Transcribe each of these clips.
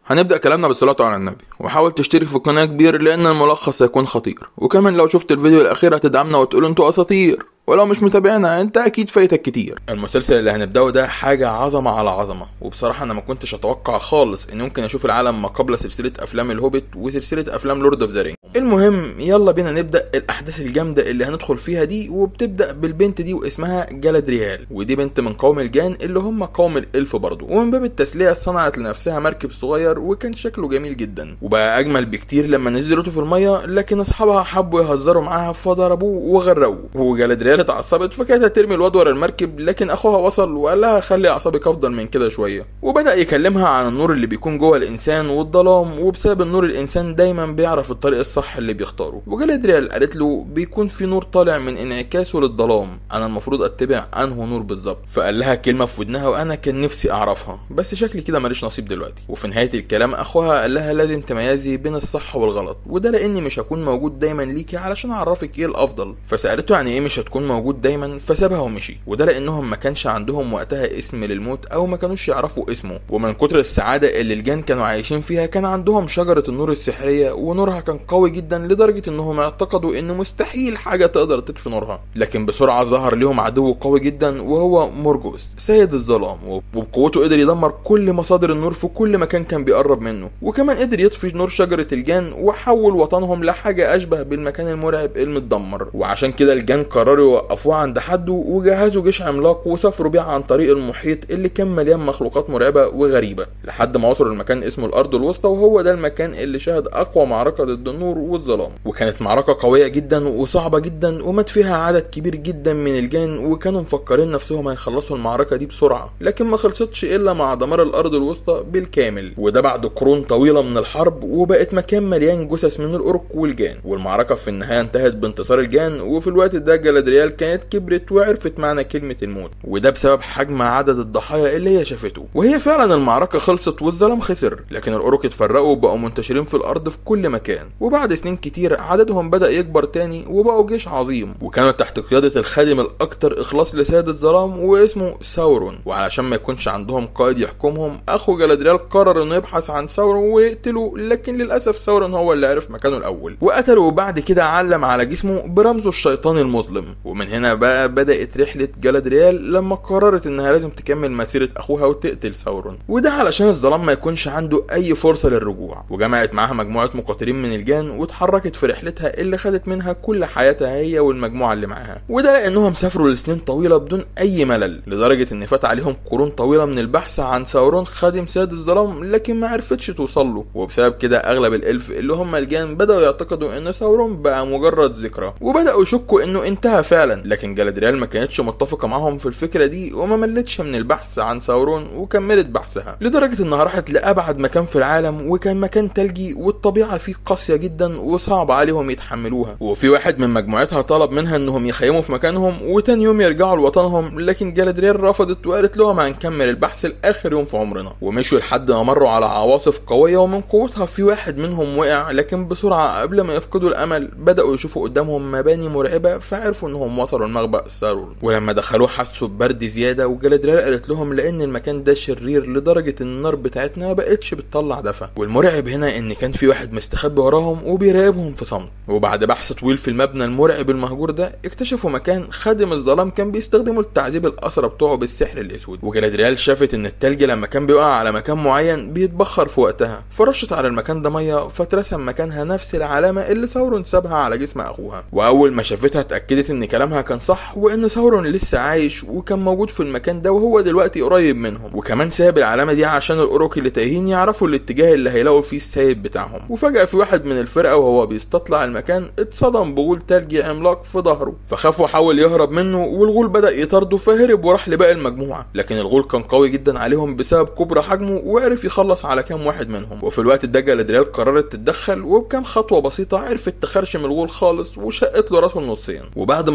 هنبدأ كلامنا بالصلاة على النبي وحاول تشترك في القناة كبير لأن الملخص هيكون خطير وكمان لو شفت الفيديو الأخير هتدعمنا وتقول انتوا أساطير ولو مش متابعنا انت اكيد فايتك كتير المسلسل اللي هنبداه ده حاجه عظمه على عظمه وبصراحه انا ما كنتش اتوقع خالص ان ممكن اشوف العالم ما قبل سلسله افلام الهوبيت وسلسله افلام لورد اوف ذا رينج المهم يلا بينا نبدا الاحداث الجامده اللي هندخل فيها دي وبتبدا بالبنت دي واسمها جالادريال ودي بنت من قوم الجان اللي هم قوم الالف برضه ومن باب التسليه صنعت لنفسها مركب صغير وكان شكله جميل جدا وبقى اجمل بكتير لما نزلته في الميه لكن اصحابها حبوا يهزروا معاها فضربوه وغرقوه وجالادريال اتعصبت فكانت هترمي الواد ورا المركب لكن اخوها وصل وقال لها خلي اعصابك افضل من كده شويه وبدا يكلمها عن النور اللي بيكون جوه الانسان والظلام وبسبب النور الانسان دايما بيعرف الطريق الصح اللي بيختاره وجالادريال قالت له بيكون في نور طالع من انعكاسه للظلام انا المفروض اتبع انه نور بالظبط فقال لها كلمه في ودنها وانا كان نفسي اعرفها بس شكلي كده ماليش نصيب دلوقتي وفي نهايه الكلام اخوها قال لها لازم تميزي بين الصح والغلط وده لاني مش هكون موجود دايما ليكي علشان اعرفك ايه الافضل فسالته يعني ايه مش هتكون موجود دايما فسابها ومشي وده لانهم ما كانش عندهم وقتها اسم للموت او ما كانوش يعرفوا اسمه ومن كتر السعاده اللي الجان كانوا عايشين فيها كان عندهم شجره النور السحريه ونورها كان قوي جدا لدرجه انهم اعتقدوا ان مستحيل حاجه تقدر تطفي نورها لكن بسرعه ظهر لهم عدو قوي جدا وهو مورجوس سيد الظلام وبقوته قدر يدمر كل مصادر النور في كل مكان كان بيقرب منه وكمان قدر يطفي نور شجره الجان وحول وطنهم لحاجه اشبه بالمكان المرعب المتدمر وعشان كده الجان قرروا يوقفوه عند حده وجهزوا جيش عملاق وسافروا بيه عن طريق المحيط اللي كان مليان مخلوقات مرعبه وغريبه لحد ما وصلوا لمكان اسمه الارض الوسطى وهو ده المكان اللي شهد اقوى معركه ضد النور والظلام وكانت معركه قويه جدا وصعبه جدا ومات فيها عدد كبير جدا من الجان وكانوا مفكرين نفسهم هيخلصوا المعركه دي بسرعه لكن ما خلصتش الا مع دمار الارض الوسطى بالكامل وده بعد قرون طويله من الحرب وبقت مكان مليان جثث من الأورك والجان والمعركه في النهايه انتهت بانتصار الجان وفي الوقت ده جالادريال كانت كبرت وعرفت معنى كلمه الموت وده بسبب حجم عدد الضحايا اللي هي شافته وهي فعلا المعركه خلصت والظلام خسر لكن الأورك اتفرقوا وبقوا منتشرين في الارض في كل مكان وبعد سنين كتير عددهم بدا يكبر تاني وبقوا جيش عظيم وكانوا تحت قياده الخادم الاكثر اخلاص لسيد الظلام واسمه ساورون وعلشان ما يكونش عندهم قائد يحكمهم اخو جالادريال قرر انه يبحث عن ساورون ويقتله لكن للاسف ساورون هو اللي عرف مكانه الاول وقتله وبعد كده علم على جسمه برمزه الشيطان المظلم ومن هنا بقى بدات رحله جالادريال لما قررت انها لازم تكمل مسيره اخوها وتقتل ساورون وده علشان الظلام ما يكونش عنده اي فرصه للرجوع وجمعت معاها مجموعه مقاتلين من الجان واتحركت في رحلتها اللي خدت منها كل حياتها هي والمجموعه اللي معاها وده لانهم سافروا لسنين طويله بدون اي ملل لدرجه ان فات عليهم قرون طويله من البحث عن ساورون خادم سيد الظلام لكن ما عرفتش توصل له وبسبب كده اغلب الالف اللي هم الجان بداوا يعتقدوا ان ساورون بقى مجرد ذكرى وبداوا يشكوا انه انتهى فعلا لكن جالادريال ما كانتش متفقه معاهم في الفكره دي وما ملتش من البحث عن ساورون وكملت بحثها لدرجه انها راحت لابعد مكان في العالم وكان مكان تلجي والطبيعه فيه قاسيه جدا وصعب عليهم يتحملوها وفي واحد من مجموعتها طلب منها انهم يخيموا في مكانهم وتاني يوم يرجعوا لوطنهم لكن جالادريال رفضت وقالت لهم هنكمل البحث لاخر يوم في عمرنا ومشوا لحد ما مروا على عواصف قويه ومن قوتها في واحد منهم وقع لكن بسرعه قبل ما يفقدوا الامل بداوا يشوفوا قدامهم مباني مرعبه فعرفوا انهم وصلوا لمخبأ سارور ولما دخلوه حسوا ببرد زياده وجالادريال قالت لهم لان المكان ده شرير لدرجه ان النار بتاعتنا ما بقتش بتطلع دفى والمرعب هنا ان كان في واحد مستخبي وراهم وبيراقبهم في صمت وبعد بحث طويل في المبنى المرعب المهجور ده اكتشفوا مكان خادم الظلام كان بيستخدمه لتعذيب الاسرى بتوعه بالسحر الاسود وجالادريال شافت ان التلج لما كان بيقع على مكان معين بيتبخر في وقتها فرشت على المكان ده ميه فترسم مكانها نفس العلامه اللي ساورون سابها على جسم اخوها واول ما شافتها اتاكدت ان كلامها كان صح وان ساورون لسه عايش وكان موجود في المكان ده وهو دلوقتي قريب منهم وكمان ساب العلامه دي عشان الاوروك اللي تايهين يعرفوا الاتجاه اللي هيلاقوا فيه السيد بتاعهم وفجاه في واحد من الفرقه وهو بيستطلع المكان اتصدم بغول تلجي عملاق في ظهره فخاف وحاول يهرب منه والغول بدا يطارده فهرب وراح لباقي المجموعه لكن الغول كان قوي جدا عليهم بسبب كبر حجمه وعرف يخلص على كام واحد منهم وفي الوقت ده جالادريال قررت تتدخل وبكام خطوه بسيطه عرفت تخرشم الغول خالص وشقت له راسه النصين وبعد ما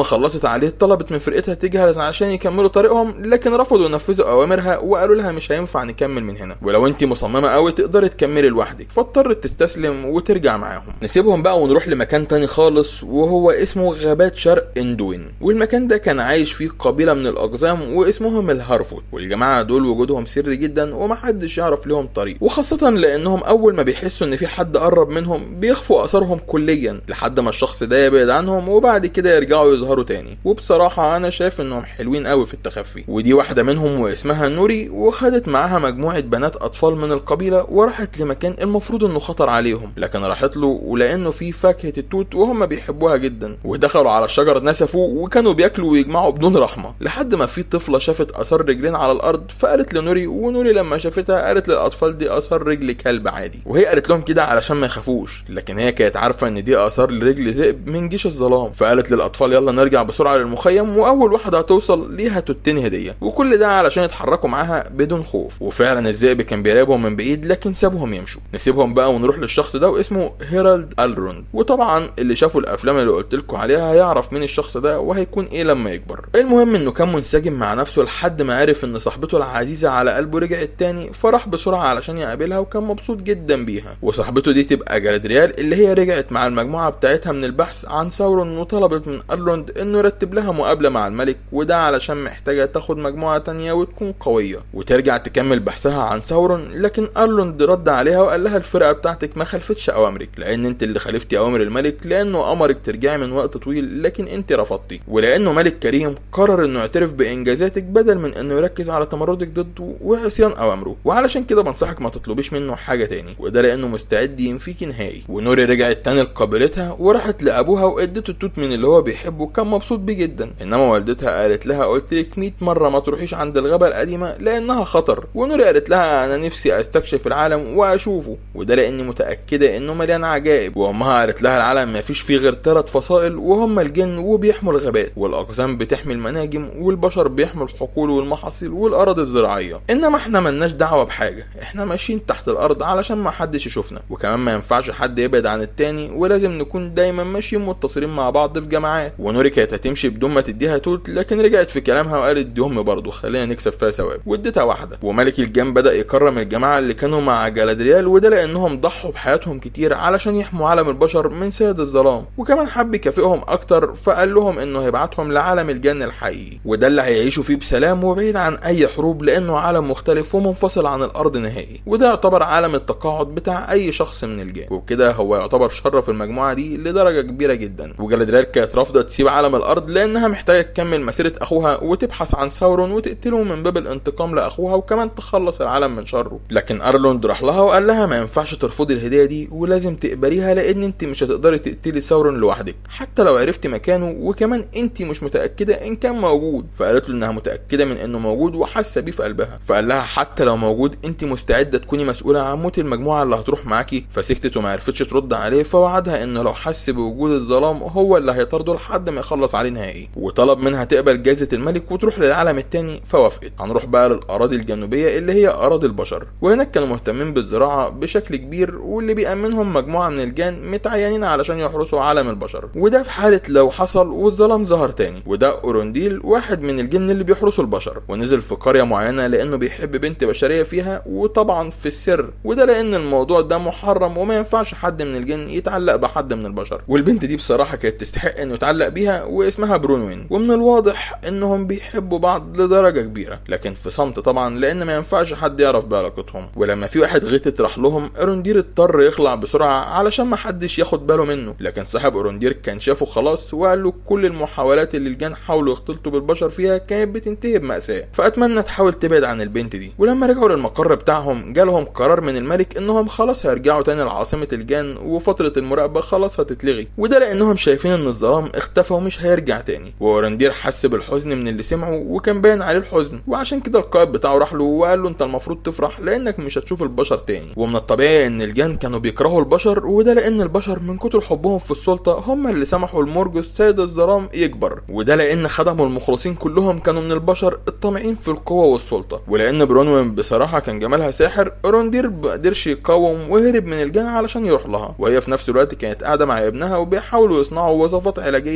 خلصت عليه طلبت من فرقتها تجهز عشان يكملوا طريقهم لكن رفضوا ينفذوا اوامرها وقالوا لها مش هينفع نكمل من هنا ولو انت مصممه قوي تقدري تكملي لوحدك فاضطرت تستسلم وترجع معاهم نسيبهم بقى ونروح لمكان تاني خالص وهو اسمه غابات شرق اندوين والمكان ده كان عايش فيه قبيله من الاقزام واسمهم الهارفوت والجماعه دول وجودهم سري جدا ومحدش يعرف لهم طريق وخاصه لانهم اول ما بيحسوا ان في حد قرب منهم بيخفوا اثرهم كليا لحد ما الشخص ده يبعد عنهم وبعد كده يرجعوا يظهروا تاني وبصراحه انا شايف انهم حلوين قوي في التخفي ودي واحده منهم واسمها نوري وخدت معاها مجموعه بنات اطفال من القبيله وراحت لمكان المفروض انه خطر عليهم لكن راحت له ولانه فيه فاكهه التوت وهم بيحبوها جدا ودخلوا على الشجر نسفوا وكانوا بياكلوا ويجمعوا بدون رحمه لحد ما في طفله شافت اثار رجلين على الارض فقالت لنوري ونوري لما شافتها قالت للاطفال دي اثار رجل كلب عادي وهي قالت لهم كده علشان ما يخافوش لكن هي كانت عارفه ان دي اثار لرجل ذئب من جيش الظلام فقالت للاطفال يلا نرجع بسرعه للمخيم واول واحده هتوصل ليها توتين هديه وكل ده علشان يتحركوا معاها بدون خوف وفعلا الذئب كان بيراقبهم من بعيد لكن سابهم يمشوا نسيبهم بقى ونروح للشخص ده واسمه هيرالد الروند وطبعا اللي شافوا الافلام اللي قلت لكم عليها هيعرف مين الشخص ده وهيكون ايه لما يكبر المهم انه كان منسجم مع نفسه لحد ما عرف ان صاحبته العزيزه على قلبه رجعت تاني فراح بسرعه علشان يقابلها وكان مبسوط جدا بيها وصاحبته دي تبقى جالادريال اللي هي رجعت مع المجموعه بتاعتها من البحث عن ساورون وطلبت من ارلوند انه يرتب لها مقابله مع الملك وده علشان محتاجه تاخد مجموعه تانية وتكون قويه وترجع تكمل بحثها عن ساورون لكن ارلوند رد عليها وقال لها الفرقه بتاعتك ما خلفتش اوامرك لان انت اللي خالفتي اوامر الملك لانه امرك ترجعي من وقت طويل لكن انت رفضتي ولانه ملك كريم قرر انه يعترف بانجازاتك بدل من انه يركز على تمردك ضده وعصيان اوامره وعلشان كده بنصحك ما تطلبيش منه حاجه تاني وده لانه مستعد ينفيكي نهائي ونوري رجعت تاني لقبيلتها وراحت لابوها وادته التوت من اللي هو بيحبه كان مبسوط بيه جدا انما والدتها قالت لها قلت لك 100 مره ما تروحيش عند الغابه القديمه لانها خطر ونوري قالت لها انا نفسي استكشف العالم واشوفه وده لاني متاكده انه مليان عجائب وامها قالت لها العالم ما فيش فيه غير ثلاث فصائل وهم الجن وبيحموا الغابات والاقزام بتحمي المناجم والبشر بيحموا الحقول والمحاصيل والاراضي الزراعيه انما احنا ملناش دعوه بحاجه احنا ماشيين تحت الارض علشان ما حدش يشوفنا وكمان ما ينفعش حد يبعد عن التاني ولازم نكون دايما ماشيين متصلين مع بعض في جماعات ونوري كانت هتمشي بدون ما تديها توت لكن رجعت في كلامها وقالت دي امي برضه خلينا نكسب فيها ثواب واديتها واحده وملك الجن بدا يكرم الجماعه اللي كانوا مع جالادريال وده لانهم ضحوا بحياتهم كتير علشان يحموا عالم البشر من سيد الظلام وكمان حب يكافئهم اكتر فقال لهم انه هيبعتهم لعالم الجن الحقيقي وده اللي هيعيشوا فيه بسلام وبعيد عن اي حروب لانه عالم مختلف ومنفصل عن الارض نهائي وده يعتبر عالم التقاعد بتاع اي شخص من الجن وبكده هو يعتبر شرف المجموعه دي لدرجه كبيره جدا وجالادريال كانت رافضه تسيب عالم الارض لانها محتاجه تكمل مسيره اخوها وتبحث عن ساورون وتقتله من باب الانتقام لاخوها وكمان تخلص العالم من شره لكن ارلوند راح لها وقال لها ما ينفعش ترفضي الهديه دي ولازم تقبليها لان انت مش هتقدري تقتلي ساورون لوحدك حتى لو عرفتي مكانه وكمان انت مش متاكده ان كان موجود فقالت له انها متاكده من انه موجود وحاسه بيه في قلبها فقال لها حتى لو موجود انت مستعده تكوني مسؤوله عن موت المجموعه اللي هتروح معاكي فسكتت وما عرفتش ترد عليه فوعدها انه لو حس بوجود الظلام هو اللي هيطارده لحد ما يخلص عليه نهائي وطلب منها تقبل جائزه الملك وتروح للعالم التاني فوافقت هنروح بقى للاراضي الجنوبيه اللي هي اراضي البشر وهناك كانوا مهتمين بالزراعه بشكل كبير واللي بيأمنهم مجموعه من الجان متعينين علشان يحرسوا عالم البشر وده في حاله لو حصل والظلام ظهر تاني وده اورونديل واحد من الجن اللي بيحرسوا البشر ونزل في قريه معينه لانه بيحب بنت بشريه فيها وطبعا في السر وده لان الموضوع ده محرم وما ينفعش حد من الجن يتعلق بحد من البشر والبنت دي بصراحه كانت تستحق انه يتعلق بيها واسمها برونوين ومن الواضح انهم بيحبوا بعض لدرجه كبيره لكن في صمت طبعا لان ما ينفعش حد يعرف بعلاقتهم ولما في واحد غتت راح لهم اروندير اضطر يخلع بسرعه علشان ما حدش ياخد باله منه لكن صاحب اروندير كان شافه خلاص وقال له كل المحاولات اللي الجان حاولوا يختلطوا بالبشر فيها كانت بتنتهي بمأساة فاتمنى تحاول تبعد عن البنت دي ولما رجعوا للمقر بتاعهم جالهم قرار من الملك انهم خلاص هيرجعوا تاني لعاصمة الجان وفترة المراقبة خلاص هتتلغي وده لانهم شايفين ان الظلام اختفى ومش هيرجع تاني واورندير حس بالحزن من اللي سمعه وكان باين عليه الحزن وعشان كده القائد بتاعه راح له وقال له انت المفروض تفرح لانك مش هتشوف البشر تاني ومن الطبيعي ان الجان كانوا بيكرهوا البشر وده لان البشر من كتر حبهم في السلطة هم اللي سمحوا لمورجوس سيد الظلام يكبر وده لان خدمه المخلصين كلهم كانوا من البشر الطامعين في القوة والسلطة ولان برونوين بصراحة كان جمالها ساحر روندير مقدرش يقاوم وهرب من الجنة علشان يروح لها وهي في نفس الوقت كانت قاعدة مع ابنها وبيحاولوا يصنعوا وصفات علاجية لان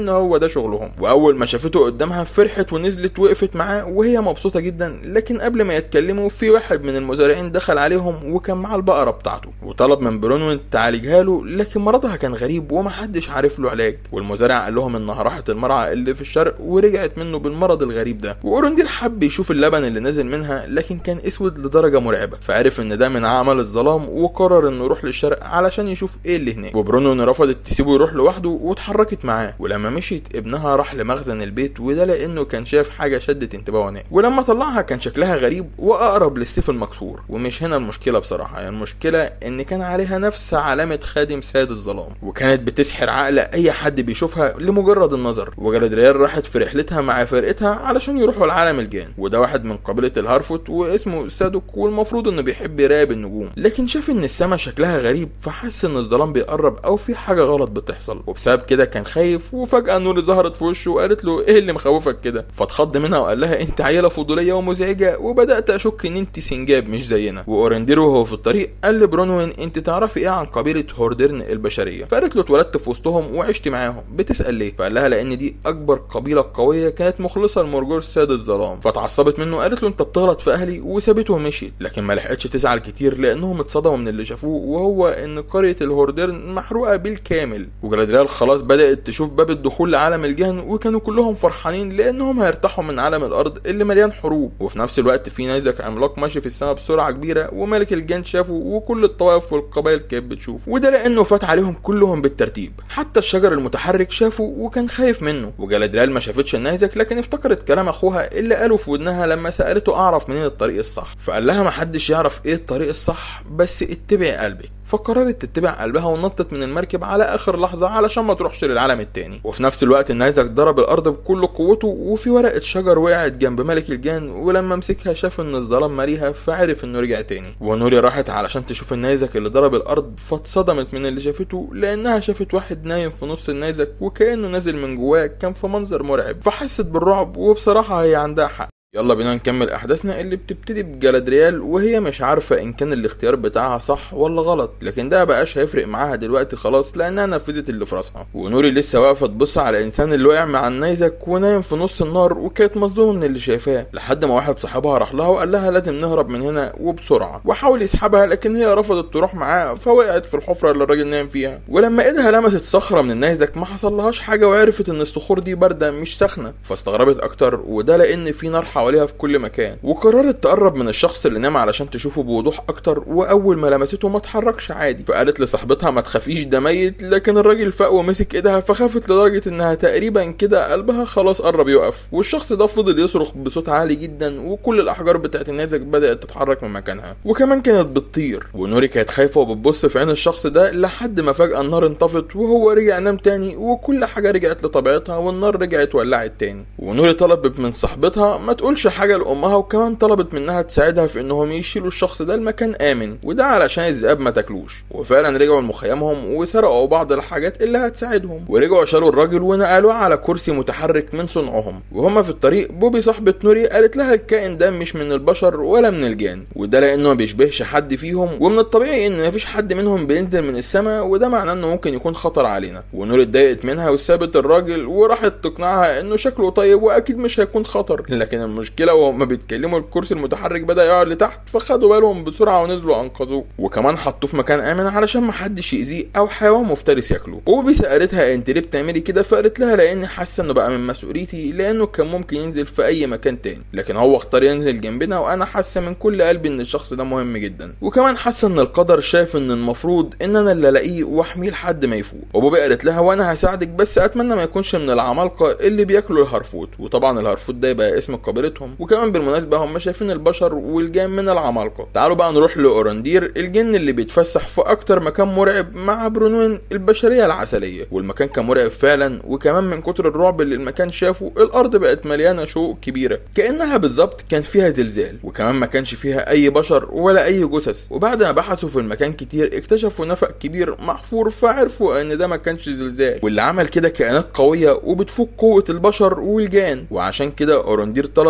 لان هو ده شغلهم واول ما شافته قدامها فرحت ونزلت وقفت معاه وهي مبسوطه جدا لكن قبل ما يتكلموا في واحد من المزارعين دخل عليهم وكان معاه البقره بتاعته وطلب من برونوين تعالجها له لكن مرضها كان غريب ومحدش عارف له علاج والمزارع قال لهم انها راحت المرعى اللي في الشرق ورجعت منه بالمرض الغريب ده واورندير حب يشوف اللبن اللي نازل منها لكن كان اسود لدرجه مرعبه فعرف ان ده من عمل الظلام وقرر انه يروح للشرق علشان يشوف ايه اللي هناك وبرونوين رفضت تسيبه يروح لوحده واتحركت معاه ولما مشيت ابنها راح لمخزن البيت وده لانه كان شاف حاجه شدت انتباهه هناك ولما طلعها كان شكلها غريب واقرب للسيف المكسور ومش هنا المشكله بصراحه يعني المشكله ان كان عليها نفس علامه خادم سيد الظلام وكانت بتسحر عقل اي حد بيشوفها لمجرد النظر وجلادريال راحت في رحلتها مع فرقتها علشان يروحوا لعالم الجان وده واحد من قبيله الهارفوت واسمه سادوك والمفروض انه بيحب يراقب النجوم لكن شاف ان السما شكلها غريب فحس ان الظلام بيقرب او في حاجه غلط بتحصل وبسبب كده كان خايف وفجاه نوري ظهرت في وشه وقالت له ايه اللي مخوفك كده فاتخض منها وقال لها انت عيله فضوليه ومزعجه وبدات اشك ان انت سنجاب مش زينا واورندير وهو في الطريق قال لبرونوين انت تعرفي ايه عن قبيله هوردرن البشريه فقالت له اتولدت في وسطهم وعشت معاهم بتسال ليه فقال لها لان دي اكبر قبيله قويه كانت مخلصه لمرجور سيد الظلام فتعصبت منه قالت له انت بتغلط في اهلي وسابته ومشيت لكن ما لحقتش تزعل كتير لانهم اتصدموا من اللي شافوه وهو ان قريه الهوردرن محروقه بالكامل وجلادريال خلاص بدات تشوف باب الدخول لعالم الجهن وكانوا كلهم فرحانين لانهم هيرتاحوا من عالم الارض اللي مليان حروب وفي نفس الوقت في نيزك عملاق ماشي في السماء بسرعه كبيره وملك الجن شافه وكل الطوائف والقبائل كانت بتشوفه وده لانه فات عليهم كلهم بالترتيب حتى الشجر المتحرك شافه وكان خايف منه وجلادريال ما شافتش النيزك لكن افتكرت كلام اخوها اللي قاله في ودنها لما سالته اعرف منين الطريق الصح فقال لها محدش يعرف ايه الطريق الصح بس اتبعي قلبك فقررت تتبع قلبها ونطت من المركب على اخر لحظه علشان ما تروحش للعالم التاني وفي نفس الوقت النيزك ضرب الارض بكل قوته وفي ورقه شجر وقعت جنب ملك الجان ولما مسكها شاف ان الظلام ماليها فعرف انه رجع تاني ونوري راحت علشان تشوف النيزك اللي ضرب الارض فاتصدمت من اللي شافته لانها شافت واحد نايم في نص النيزك وكانه نازل من جواه كان في منظر مرعب فحست بالرعب وبصراحه هي عندها حق يلا بينا نكمل احداثنا اللي بتبتدي بجلادريال وهي مش عارفه ان كان الاختيار بتاعها صح ولا غلط لكن ده بقاش هيفرق معاها دلوقتي خلاص لانها نفذت اللي في راسها ونوري لسه واقفه تبص على الانسان اللي وقع مع النيزك ونايم في نص النار وكانت مصدومه من اللي شايفاه لحد ما واحد صاحبها راح لها وقال لها لازم نهرب من هنا وبسرعه وحاول يسحبها لكن هي رفضت تروح معاه فوقعت في الحفره اللي الراجل نايم فيها ولما ايدها لمست صخره من النيزك ما حصلهاش حاجه وعرفت ان الصخور دي بارده مش سخنه فاستغربت اكتر وده لان في نار حواليها في كل مكان وقررت تقرب من الشخص اللي نام علشان تشوفه بوضوح اكتر واول ما لمسته ما اتحركش عادي فقالت لصاحبتها ما تخافيش ده ميت لكن الراجل فاق ومسك ايدها فخافت لدرجه انها تقريبا كده قلبها خلاص قرب يقف والشخص ده فضل يصرخ بصوت عالي جدا وكل الاحجار بتاعت النيزك بدات تتحرك من مكانها وكمان كانت بتطير ونوري كانت خايفه وبتبص في عين الشخص ده لحد ما فجاه النار انطفت وهو رجع نام تاني وكل حاجه رجعت لطبيعتها والنار رجعت ولعت تاني ونوري طلبت من صاحبتها ما تقولش حاجه لامها وكمان طلبت منها تساعدها في انهم يشيلوا الشخص ده لمكان امن وده علشان الذئاب ما تاكلوش وفعلا رجعوا لمخيمهم وسرقوا بعض الحاجات اللي هتساعدهم ورجعوا شالوا الراجل ونقلوه على كرسي متحرك من صنعهم وهما في الطريق بوبي صاحبة نوري قالت لها الكائن ده مش من البشر ولا من الجان وده لانه ما بيشبهش حد فيهم ومن الطبيعي ان مفيش حد منهم بينزل من السماء وده معناه انه ممكن يكون خطر علينا ونوري اتضايقت منها وسابت الراجل وراحت تقنعها انه شكله طيب واكيد مش هيكون خطر لكن المشكله وهما بيتكلموا الكرسي المتحرك بدا يقع لتحت فخدوا بالهم بسرعه ونزلوا انقذوه وكمان حطوه في مكان امن علشان محدش يأذيه او حيوان مفترس ياكله وبوبي سالتها انت ليه بتعملي كده فقالت لها لاني حاسه انه بقى من مسؤوليتي لانه كان ممكن ينزل في اي مكان تاني لكن هو اختار ينزل جنبنا وانا حاسه من كل قلبي ان الشخص ده مهم جدا وكمان حاسه ان القدر شايف ان المفروض ان انا اللي الاقيه واحميه لحد ما يفوق وبوبي قالت لها وانا هساعدك بس اتمنى ما يكونش من العمالقه اللي بياكلوا الهرفوت وطبعا الهرفوت ده يبقى اسم قبيلتهم وكمان بالمناسبه هم شايفين البشر والجان من العمالقه تعالوا بقى نروح لاوراندير الجن اللي بيتفسح في اكتر مكان مرعب مع برونوين البشريه العسليه والمكان كان مرعب فعلا وكمان من كتر الرعب اللي المكان شافه الارض بقت مليانه شقوق كبيره كانها بالظبط كان فيها زلزال وكمان ما كانش فيها اي بشر ولا اي جثث وبعد ما بحثوا في المكان كتير اكتشفوا نفق كبير محفور فعرفوا ان ده ما كانش زلزال واللي عمل كده كائنات قويه وبتفوق قوه البشر والجان وعشان كده اوراندير طلب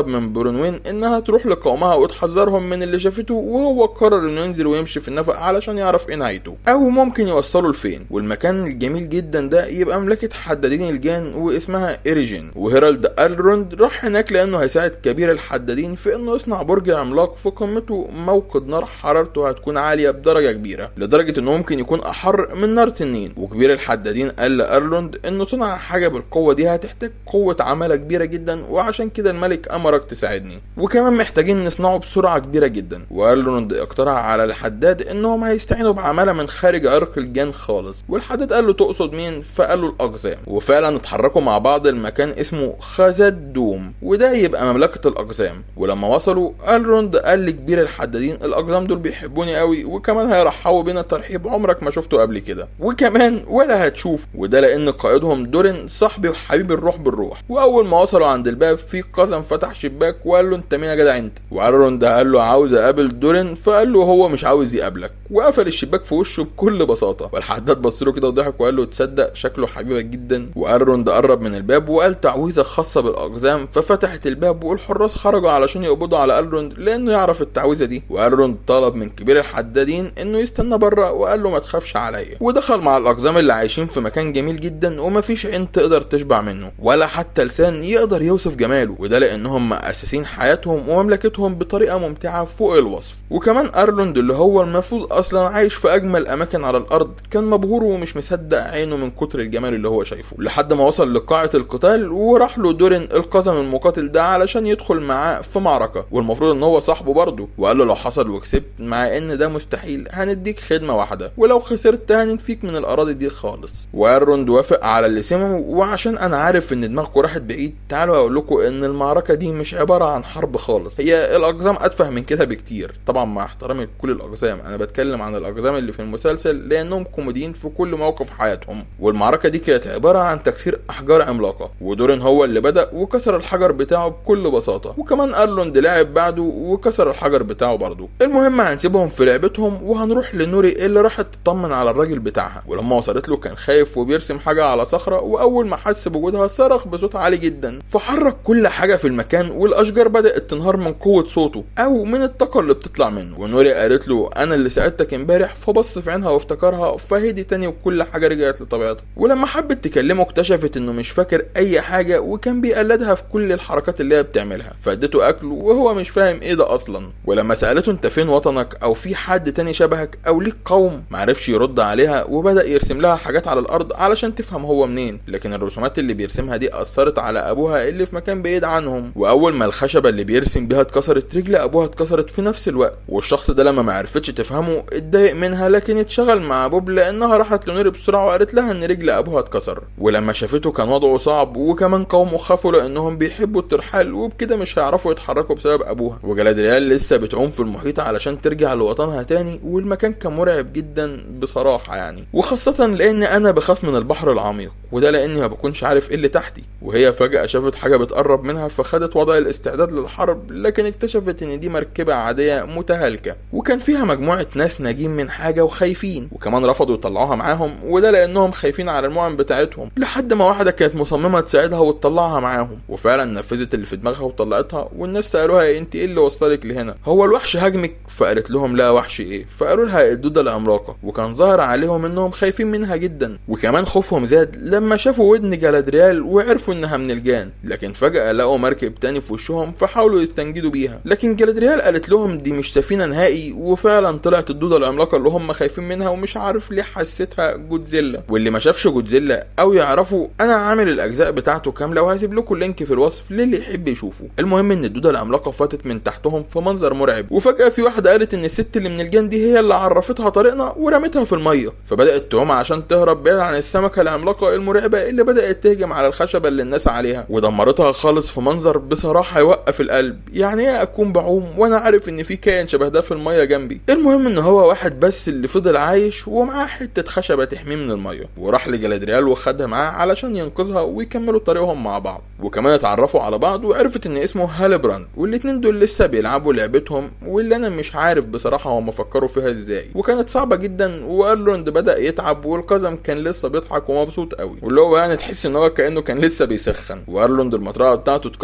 طلب من برونوين انها تروح لقومها وتحذرهم من اللي شافته وهو قرر انه ينزل ويمشي في النفق علشان يعرف ايه نهايته او ممكن يوصله لفين والمكان الجميل جدا ده يبقى مملكة حدادين الجان واسمها ايريجين وهيرالد الروند راح هناك لانه هيساعد كبير الحدادين في انه يصنع برج عملاق في قمته موقد نار حرارته هتكون عالية بدرجة كبيرة لدرجة انه ممكن يكون احر من نار تنين وكبير الحدادين قال لارلوند انه صنع حاجة بالقوة دي هتحتاج قوة عمالة كبيرة جدا وعشان كده الملك امرك تساعدني وكمان محتاجين نصنعه بسرعة كبيرة جدا وارلوند اقترح على الحداد انهم هيستعينوا بعمالة من خارج عرق الجان خالص والحداد قال له تقصد مين فقال له الاقزام وفعلا اتحركوا مع بعض المكان اسمه خزاد دوم وده يبقى مملكة الاقزام ولما وصلوا الروند قال لكبير الحدادين الاقزام دول بيحبوني قوي وكمان هيرحبوا بينا ترحيب عمرك ما شفته قبل كده وكمان ولا هتشوف وده لان قائدهم دورين صاحبي وحبيب الروح بالروح واول ما وصلوا عند الباب في قزم فتح شباك وقال له انت مين يا جدع انت وارلوند قال له عاوز اقابل دورين فقال له هو مش عاوز يقابلك وقفل الشباك في وشه بكل بساطه والحداد بص له كده وضحك وقال له تصدق شكله حبيبك جدا وارلوند قرب من الباب وقال تعويذه خاصه بالاقزام ففتحت الباب والحراس خرجوا علشان يقبضوا على ارلوند لانه يعرف التعويذه دي وارلوند طلب من كبير الحدادين انه يستنى بره وقال له ما تخافش عليا ودخل مع الاقزام اللي عايشين في مكان جميل جدا ومفيش عين تقدر تشبع منه ولا حتى لسان يقدر يوصف جماله وده لانهم مؤسسين حياتهم ومملكتهم بطريقه ممتعه فوق الوصف وكمان ارلوند اللي هو المفروض اصلا عايش في اجمل اماكن على الارض كان مبهور ومش مصدق عينه من كتر الجمال اللي هو شايفه لحد ما وصل لقاعه القتال وراح له دورين القزم المقاتل ده علشان يدخل معاه في معركه والمفروض ان هو صاحبه برضه وقال له لو حصل وكسبت مع ان ده مستحيل هنديك خدمه واحده ولو خسرت هننفيك من الاراضي دي خالص وارلوند وافق على اللي سمعه وعشان انا عارف ان دماغكم راحت بعيد تعالوا اقول لكم ان المعركه دي مش عباره عن حرب خالص هي الاقزام اتفه من كده بكتير طبعا مع احترامي لكل الاقزام انا بتكلم عن الاقزام اللي في المسلسل لانهم كوميديين في كل موقف حياتهم والمعركه دي كانت عباره عن تكسير احجار عملاقه ودورين هو اللي بدا وكسر الحجر بتاعه بكل بساطه وكمان ارلوند لعب بعده وكسر الحجر بتاعه برضه المهم هنسيبهم في لعبتهم وهنروح لنوري اللي راحت تطمن على الراجل بتاعها ولما وصلت له كان خايف وبيرسم حاجه على صخره واول ما حس بوجودها صرخ بصوت عالي جدا فحرك كل حاجه في المكان والاشجار بدات تنهار من قوه صوته او من الطاقه اللي بتطلع منه ونوري قالت له انا اللي ساعدتك امبارح فبص في عينها وافتكرها فهدي تاني وكل حاجه رجعت لطبيعتها ولما حبت تكلمه اكتشفت انه مش فاكر اي حاجه وكان بيقلدها في كل الحركات اللي هي بتعملها فادته اكله وهو مش فاهم ايه ده اصلا ولما سالته انت فين وطنك او في حد تاني شبهك او ليك قوم معرفش يرد عليها وبدا يرسم لها حاجات على الارض علشان تفهم هو منين لكن الرسومات اللي بيرسمها دي اثرت على ابوها اللي في مكان بعيد عنهم واول ما الخشبه اللي بيرسم بيها اتكسرت رجل ابوها اتكسرت في نفس الوقت والشخص ده لما ما عرفتش تفهمه اتضايق منها لكن اتشغل مع بوب لانها راحت لنوري بسرعه وقالت لها ان رجل ابوها اتكسر ولما شافته كان وضعه صعب وكمان قومه خافوا لانهم بيحبوا الترحال وبكده مش هيعرفوا يتحركوا بسبب ابوها وجلادريال لسه بتعوم في المحيط علشان ترجع لوطنها تاني والمكان كان مرعب جدا بصراحه يعني وخاصه لان انا بخاف من البحر العميق وده لاني ما بكونش عارف ايه اللي تحتي وهي فجاه شافت حاجه بتقرب منها فخدت وضع الاستعداد للحرب لكن اكتشفت ان دي مركبه عاديه متهالكه وكان فيها مجموعه ناس ناجين من حاجه وخايفين وكمان رفضوا يطلعوها معاهم وده لانهم خايفين على المؤن بتاعتهم لحد ما واحده كانت مصممه تساعدها وتطلعها معاهم وفعلا نفذت اللي في دماغها وطلعتها والناس سالوها انت ايه اللي وصلك لهنا هو الوحش هاجمك فقالت لهم لا وحش ايه فقالوا لها الدوده العملاقه وكان ظاهر عليهم انهم خايفين منها جدا وكمان خوفهم زاد لما شافوا ودن جلادريال وعرفوا انها من الجان لكن فجاه لقوا مركب تاني في وشهم فحاولوا يستنجدوا بيها لكن جلادريال قالت لهم دي مش سفينه نهائي وفعلا طلعت الدوده العملاقه اللي هم خايفين منها ومش عارف ليه حسيتها جودزيلا واللي ما شافش جودزيلا او يعرفوا انا عامل الاجزاء بتاعته كامله وهسيب لكم اللينك في الوصف للي يحب يشوفه المهم ان الدوده العملاقه فاتت من تحتهم في منظر مرعب وفجاه في واحده قالت ان الست اللي من الجان دي هي اللي عرفتها طريقنا ورمتها في الميه فبدات تعوم عشان تهرب بعيد عن السمكه العملاقه المرعبه اللي بدات تهجم على الخشبه اللي الناس عليها ودمرتها خالص في منظر بصراحه يوقف القلب يعني ايه اكون بعوم وانا عارف ان في كائن شبه ده في الميه جنبي المهم ان هو واحد بس اللي فضل عايش ومعاه حته خشبه تحميه من الميه وراح لجلادريال وخدها معاه علشان ينقذها ويكملوا طريقهم مع بعض وكمان اتعرفوا على بعض وعرفت ان اسمه هالبراند والاتنين دول لسه بيلعبوا لعبتهم واللي انا مش عارف بصراحه هم فكروا فيها ازاي وكانت صعبه جدا وارلوند بدا يتعب والقزم كان لسه بيضحك ومبسوط قوي واللي هو يعني تحس ان هو كانه كان لسه بيسخن وارلوند المطرقه بتاعته اتكسرت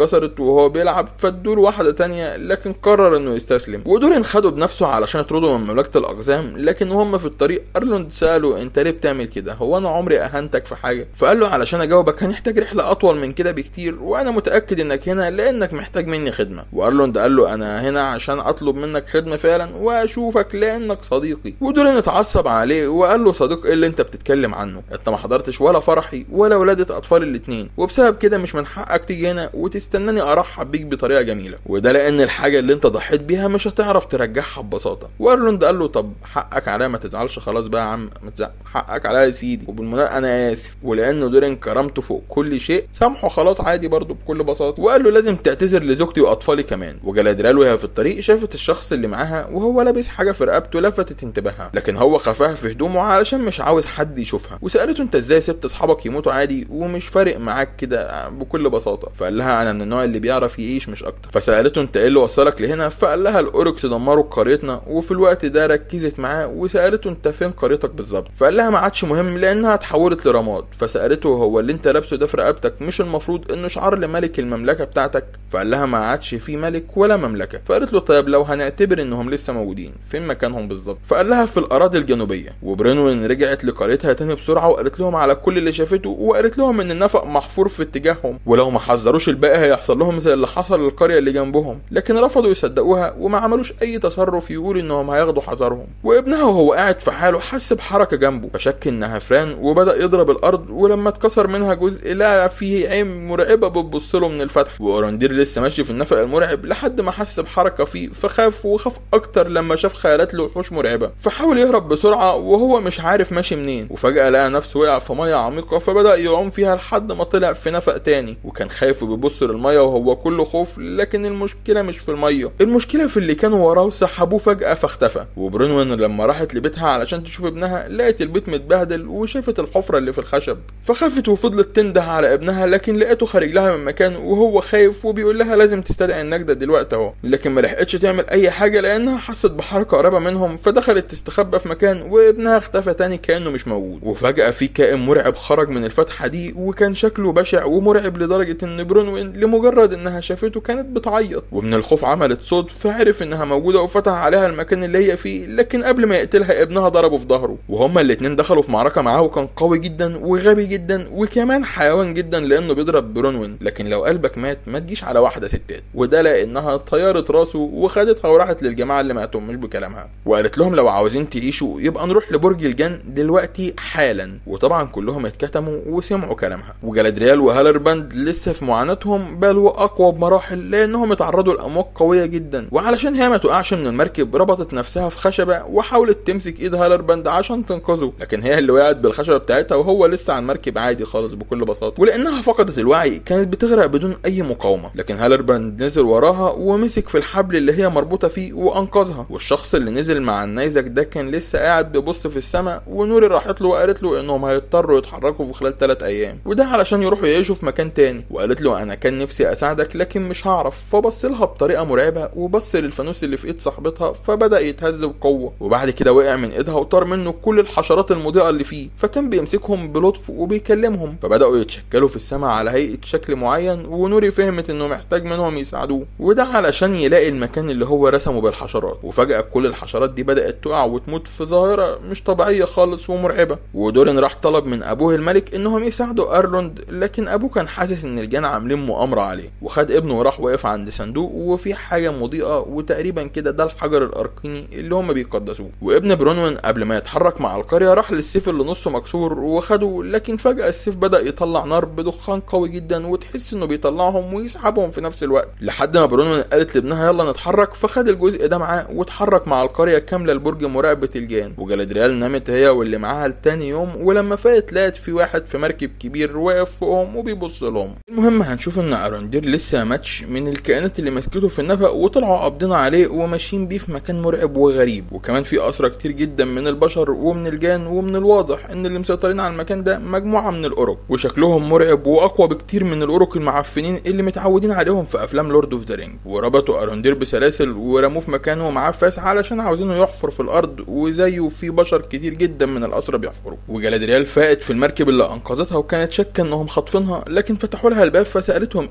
وهو بيلعب فادوله واحده تانية لكن قرر انه يستسلم ودورين خدوا بنفسه علشان يطردوا من مملكه الاقزام لكن وهم في الطريق ارلوند ساله انت ليه بتعمل كده هو انا عمري اهنتك في حاجه فقال له علشان اجاوبك هنحتاج رحله اطول من كده بكتير وانا متاكد انك هنا لانك محتاج مني خدمه وارلوند قال له انا هنا عشان اطلب منك خدمه فعلا واشوفك لانك صديقي ودورين اتعصب عليه وقال له صديق ايه اللي انت بتتكلم عنه انت ما حضرتش ولا فرحي ولا ولاده اطفال الاتنين وبسبب كده مش من حقك تيجي هنا وتستناني ارحب بيك بطريقه جميله وده لان الحاجه اللي انت ضحيت بيها مش هتعرف ترجعها ببساطه وارلوند قال له طب حقك عليا ما تزعلش خلاص بقى يا عم ما تزعل حقك عليا يا سيدي وبالمناسبه انا اسف ولانه دورين كرامته فوق كل شيء سامحه خلاص عادي برضه بكل بساطه وقال له لازم تعتذر لزوجتي واطفالي كمان وجلادريال وهي في الطريق شافت الشخص اللي معاها وهو لابس حاجه في رقبته لفتت انتباهها لكن هو خفاها في هدومه علشان مش عاوز حد يشوفها وسالته انت ازاي سبت اصحابك يموتوا عادي ومش فارق معاك كده بكل بساطه فقال لها انا من النوع اللي بيعرف يعيش مش اكتر فسالته انت ايه اللي وصلك لهنا فقال لها الاوركس دمروا قريتنا وفي الوقت ده ركزت معاه وسالته انت فين قريتك بالظبط فقال لها ما عادش مهم لانها اتحولت لرماد فسالته هو اللي انت لابسه ده في رقبتك مش المفروض انه شعار لملك المملكه بتاعتك فقال لها ما عادش في ملك ولا مملكه فقالت له طيب لو هنعتبر انهم لسه موجودين فين مكانهم بالظبط فقال لها في الاراضي الجنوبيه وبرينوين رجعت لقريتها تاني بسرعه وقالت لهم على كل اللي شافته وقالت لهم ان النفق محفور في اتجاههم ولو ما حذروش الباقي هيحصل لهم زي اللي حصل للقريه اللي جنبهم لكن رفضوا يصدقوها وما عملوش اي تصرف يقول انهم هياخدوا حذرهم وابنها وهو قاعد في حاله حس بحركه جنبه فشك انها فران وبدا يضرب الارض ولما اتكسر منها جزء لقى فيه عين مرعبه بتبص له من الفتح واوراندير لسه ماشي في النفق المرعب لحد ما حس بحركه فيه فخاف وخاف اكتر لما شاف خيالات لوحوش مرعبه فحاول يهرب بسرعه وهو مش عارف ماشي منين وفجاه لقى نفسه وقع في ميه عميقه فبدا يعوم فيها لحد ما طلع في نفق تاني وكان خايف وبيبص للميه وهو كله خوف لكن المشكله مش في الميه المشكله في اللي كانوا وراه وسحبوه فجاه فاختفى وبرونوين لما راحت لبيتها علشان تشوف ابنها لقت البيت متبهدل وشافت الحفره اللي في الخشب فخافت وفضلت تنده على ابنها لكن لقيته خارج لها من مكان وهو خايف وبيقول لها لازم تستدعي النجده دلوقتي اهو لكن ما لحقتش تعمل اي حاجه لانها حست بحركه قريبه منهم فدخلت تستخبى في مكان وابنها اختفى تاني كانه مش موجود وفجاه في كائن مرعب خرج من الفتحه دي وكان شكله بشع ومرعب لدرجه ان برونوين لمجرد انها شافته كانت بتعيط ومن الخوف عملت صوت فعرف انها موجوده وفتح عليها المكان اللي هي فيه لكن قبل ما يقتلها ابنها ضربه في ظهره وهما الاتنين دخلوا في معركه معاه وكان قوي جدا وغبي جدا وكمان حيوان جدا لانه بيضرب برونوين لكن لو قلبك مات ما تجيش على واحده ستات وده لانها طيرت راسه وخدتها وراحت للجماعه اللي ماتوا مش بكلامها وقالت لهم لو عاوزين تعيشوا يبقى نروح لبرج الجن دلوقتي حالا وطبعا كلهم اتكتموا وسمعوا كلامها وجلادريال وهالرباند لسه في معاناتهم بل واقوى بمراحل لانهم اتعرضوا لامواج قويه جدا وعلشان هي ما تقعش من المركب ربطت نفسها في خشبه وحاولت تمسك ايد هالرباند عشان تنقذه لكن هي اللي وقعت بالخشبه بتاعتها وهو لسه على المركب عادي خالص بكل بساطه ولانها فقدت الوعي كانت بتغرق بدون اي مقاومه لكن هالرباند نزل وراها ومسك في الحبل اللي هي مربوطه فيه وانقذها والشخص اللي نزل مع النيزك ده كان لسه قاعد بيبص في السماء ونوري راحت له وقالت له انهم هيضطروا يتحركوا في خلال 3 ايام وده علشان يروحوا يعيشوا في مكان تاني وقالت له انا كان نفسي اساعدك لكن مش هعرف فبص لها بطريقه مرعبه وبص للفانوس اللي في ايد صاحبتها فبدا يتهز بقوه وبعد كده وقع من ايدها وطار منه كل الحشرات المضيئه اللي فيه فكان بيمسكهم بلطف وبيكلمهم فبداوا يتشكلوا في السماء على هيئه شكل معين ونوري فهمت انه محتاج منهم يساعدوه وده علشان يلاقي المكان اللي هو رسمه بالحشرات وفجاه كل الحشرات دي بدات تقع وتموت في ظاهره مش طبيعيه خالص ومرعبه ودورين راح طلب من ابوه الملك انهم يساعدوا ارلوند لكن ابوه كان حاسس ان الجان عاملين مؤامره عليه وخد ابنه وراح وقف عند صندوق وفي حاجه مضيئه وتقريبا كده ده الحجر الاركيني اللي هم بيقدسوه وابن برونوين قبل ما يتحرك مع القريه راح للسيف اللي نصه مكسور وخده لكن فجاه السيف بدا يطلع نار بدخان قوي جدا وتحس انه بيطلعهم ويسحبهم في نفس الوقت لحد ما برونوين قالت لابنها يلا نتحرك فخد الجزء ده معاه واتحرك مع القريه كامله لبرج مراقبه الجان وجلادريال نامت هي واللي معاها لتاني يوم ولما فاتت لقت في واحد في مركب كبير واقف فوقهم وبيبص لهم المهم هنشوف ان اراندير لسه ماتش من الكائنات اللي مسكته في النفق وطلعوا قابضين عليه وماشيين بيه في مكان مرعب وغريب وكمان في اسرى كتير جدا من البشر ومن الجان ومن الواضح ان اللي مسيطرين على المكان ده مجموعه من الاوروك وشكلهم مرعب واقوى بكتير من الاوروك المعفنين اللي متعودين عليهم في افلام لورد اوف ذا رينج وربطوا اراندير بسلاسل ورموه في مكانه معاه فاس علشان عاوزينه يحفر في الارض وزيه في بشر كتير جدا من الاسرى بيحفروا وجلادريال فاقت في المركب اللي انقذتها وكانت شاكه انهم خاطفينها لكن فتحوا لها الباب فسالتهم ايه السفينه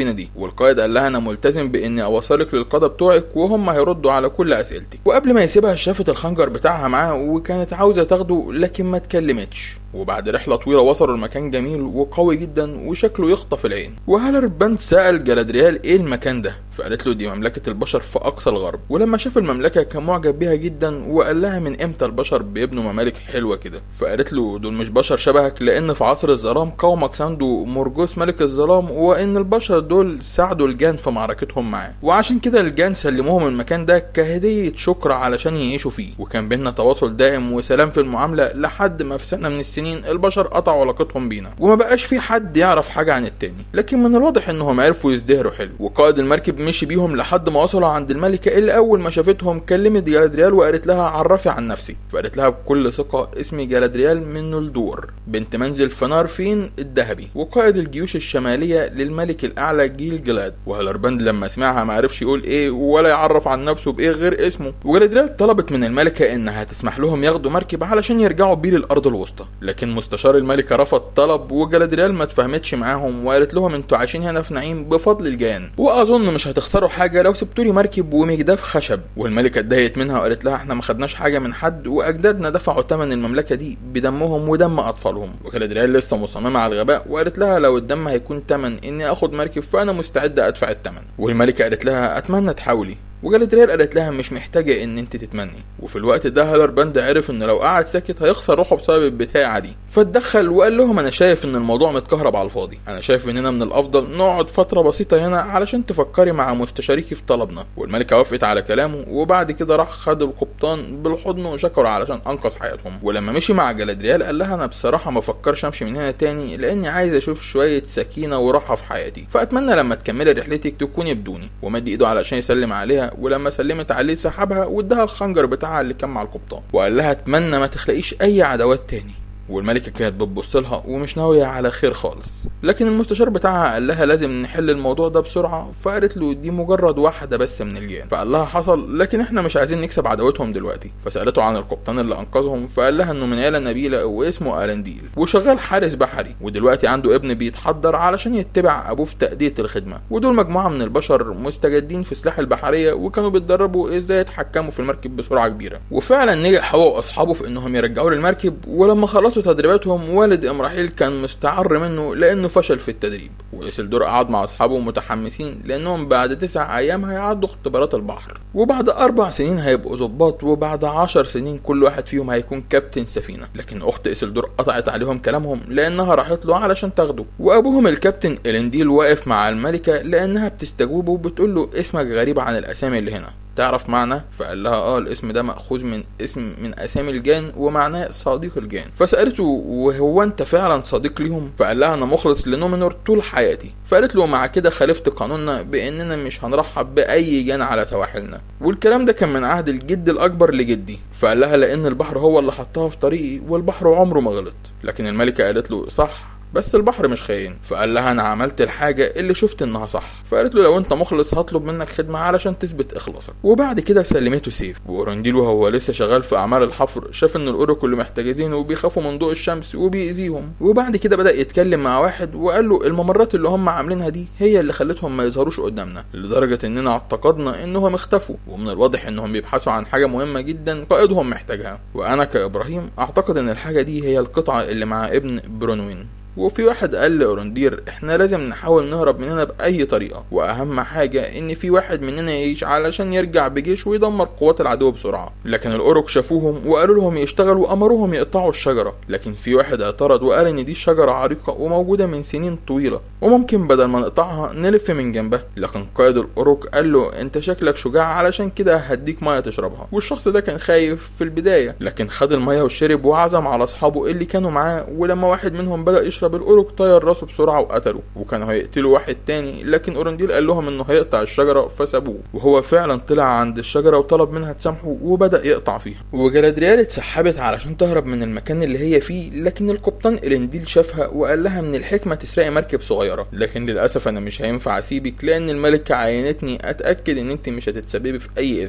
المدينه دي والقائد قال لها انا ملتزم باني اوصلك للقاده بتوعك وهم هيردوا على كل اسئلتك وقبل ما يسيبها شافت الخنجر بتاعها معاه وكانت عاوزه تاخده لكن ما اتكلمتش وبعد رحله طويله وصلوا لمكان جميل وقوي جدا وشكله يخطف العين وهالر بند سال جلادريال ايه المكان ده فقالت له دي مملكه البشر في اقصى الغرب ولما شاف المملكه كان معجب بيها جدا وقال لها من امتى البشر بيبنوا ممالك حلوه كده فقالت له دول مش بشر شبهك لان في عصر الظلام قومك ساندو مورجوث ملك الظلام وان البشر دول ساعدوا الجان في معركتهم معاه وعشان كده الجان سلموهم المكان ده كهديه شكر علشان يعيشوا فيه وكان بينا تواصل دائم وسلام في المعامله لحد ما في سنه من السنين البشر قطعوا علاقتهم بينا وما بقاش في حد يعرف حاجه عن التاني لكن من الواضح انهم عرفوا يزدهروا حلو وقائد المركب مشي بيهم لحد ما وصلوا عند الملكه اللي اول ما شافتهم كلمت جلادريال وقالت لها عرفي عن نفسك فقالت لها بكل ثقه اسمي جلادريال من نولدور بنت منزل فنارفين الذهبي وقائد الجيوش الشماليه للملك الاعلى جيل جلاد وهالربند لما سمعها ما عرفش يقول ايه ولا يعرف عن نفسه بايه غير اسمه وجلادريال طلبت من الملكه انها تسمح لهم ياخدوا مركب علشان يرجعوا بيه للارض الوسطى لكن مستشار الملكه رفض طلب وجلادريال ما تفهمتش معاهم وقالت لهم انتوا عايشين هنا في نعيم بفضل الجان واظن مش هتخسروا حاجه لو سبتولي مركب ومجداف خشب والملكه اتضايقت منها وقالت لها احنا ما خدناش حاجه من حد واجدادنا دفعوا ثمن المملكه دي بدمهم ودم اطفالهم وجلادريال لسه مصممه على الغباء وقالت لها لو الدم هيكون ثمن اني اخد مركب فانا مستعده ادفع الثمن والملكه قالت لها اتمنى تحاولي وجالدريال قالت لها مش محتاجة ان انت تتمني وفي الوقت ده هالر باند عرف ان لو قعد ساكت هيخسر روحه بسبب البتاعة دي فاتدخل وقال لهم انا شايف ان الموضوع متكهرب على الفاضي انا شايف اننا من الافضل نقعد فترة بسيطة هنا علشان تفكري مع مستشاريكي في طلبنا والملكة وافقت على كلامه وبعد كده راح خد القبطان بالحضن وشكروا علشان انقذ حياتهم ولما مشي مع جلادريال قال لها انا بصراحة ما فكرش امشي من هنا تاني لاني عايز اشوف شوية سكينة وراحة في حياتي فاتمنى لما تكملي رحلتك تكوني بدوني ومد ايده علشان يسلم عليها ولما سلمت عليه سحبها واداها الخنجر بتاعها اللي كان مع القبطان وقال لها اتمنى ما تخلقيش اي عداوات تاني والملكة كانت بتبص لها ومش ناوية على خير خالص لكن المستشار بتاعها قال لها لازم نحل الموضوع ده بسرعة فقالت له دي مجرد واحدة بس من الجان فقال لها حصل لكن احنا مش عايزين نكسب عداوتهم دلوقتي فسألته عن القبطان اللي أنقذهم فقال لها انه من عيلة نبيلة واسمه ألنديل وشغال حارس بحري ودلوقتي عنده ابن بيتحضر علشان يتبع أبوه في تأدية الخدمة ودول مجموعة من البشر مستجدين في سلاح البحرية وكانوا بيتدربوا ازاي يتحكموا في المركب بسرعة كبيرة وفعلا نجح هو وأصحابه في انهم يرجعوا للمركب ولما خلصوا تدريباتهم والد امراحيل كان مستعر منه لانه فشل في التدريب وإسلدور قعد مع اصحابه متحمسين لانهم بعد تسع ايام هيعدوا اختبارات البحر وبعد اربع سنين هيبقوا ظباط وبعد عشر سنين كل واحد فيهم هيكون كابتن سفينه لكن اخت إسلدور قطعت عليهم كلامهم لانها راحت له علشان تاخده وابوهم الكابتن النديل واقف مع الملكه لانها بتستجوبه وبتقول له اسمك غريب عن الاسامي اللي هنا تعرف معنى فقال لها اه الاسم ده مأخوذ من اسم من اسامي الجان ومعناه صديق الجان فسألته وهو انت فعلا صديق ليهم فقال لها انا مخلص لنومينور طول حياتي فقالت له مع كده خالفت قانوننا باننا مش هنرحب باي جان على سواحلنا والكلام ده كان من عهد الجد الاكبر لجدي فقال لها لان البحر هو اللي حطها في طريقي والبحر عمره ما غلط لكن الملكه قالت له صح بس البحر مش خاين فقال لها انا عملت الحاجه اللي شفت انها صح فقالت له لو انت مخلص هطلب منك خدمه علشان تثبت اخلاصك وبعد كده سلمته سيف واورنديل وهو لسه شغال في اعمال الحفر شاف ان الاوروك اللي محتجزينه وبيخافوا من ضوء الشمس وبيأذيهم وبعد كده بدا يتكلم مع واحد وقال له الممرات اللي هم عاملينها دي هي اللي خلتهم ما يظهروش قدامنا لدرجه اننا اعتقدنا انهم اختفوا ومن الواضح انهم بيبحثوا عن حاجه مهمه جدا قائدهم محتاجها وانا كابراهيم اعتقد ان الحاجه دي هي القطعه اللي مع ابن برونوين وفي واحد قال لأورندير احنا لازم نحاول نهرب من هنا بأي طريقة وأهم حاجة إن في واحد مننا يعيش علشان يرجع بجيش ويدمر قوات العدو بسرعة لكن الأوروك شافوهم وقالوا لهم يشتغلوا وأمروهم يقطعوا الشجرة لكن في واحد اعترض وقال إن دي شجرة عريقة وموجودة من سنين طويلة وممكن بدل ما نقطعها نلف من جنبها لكن قائد الأوروك قال له أنت شكلك شجاع علشان كده هديك مية تشربها والشخص ده كان خايف في البداية لكن خد المية وشرب وعزم على أصحابه اللي كانوا معاه ولما واحد منهم بدأ يشرب الأوروك طير راسه بسرعة وقتله وكانوا هيقتلوا واحد تاني لكن أورنديل قال لهم إنه هيقطع الشجرة فسابوه وهو فعلا طلع عند الشجرة وطلب منها تسامحه وبدأ يقطع فيها وجلادريال اتسحبت علشان تهرب من المكان اللي هي فيه لكن القبطان إلنديل شافها وقال لها من الحكمة تسرقي مركب صغيرة لكن للأسف أنا مش هينفع أسيبك لأن الملكة عينتني أتأكد إن أنت مش هتتسببي في أي إزعاج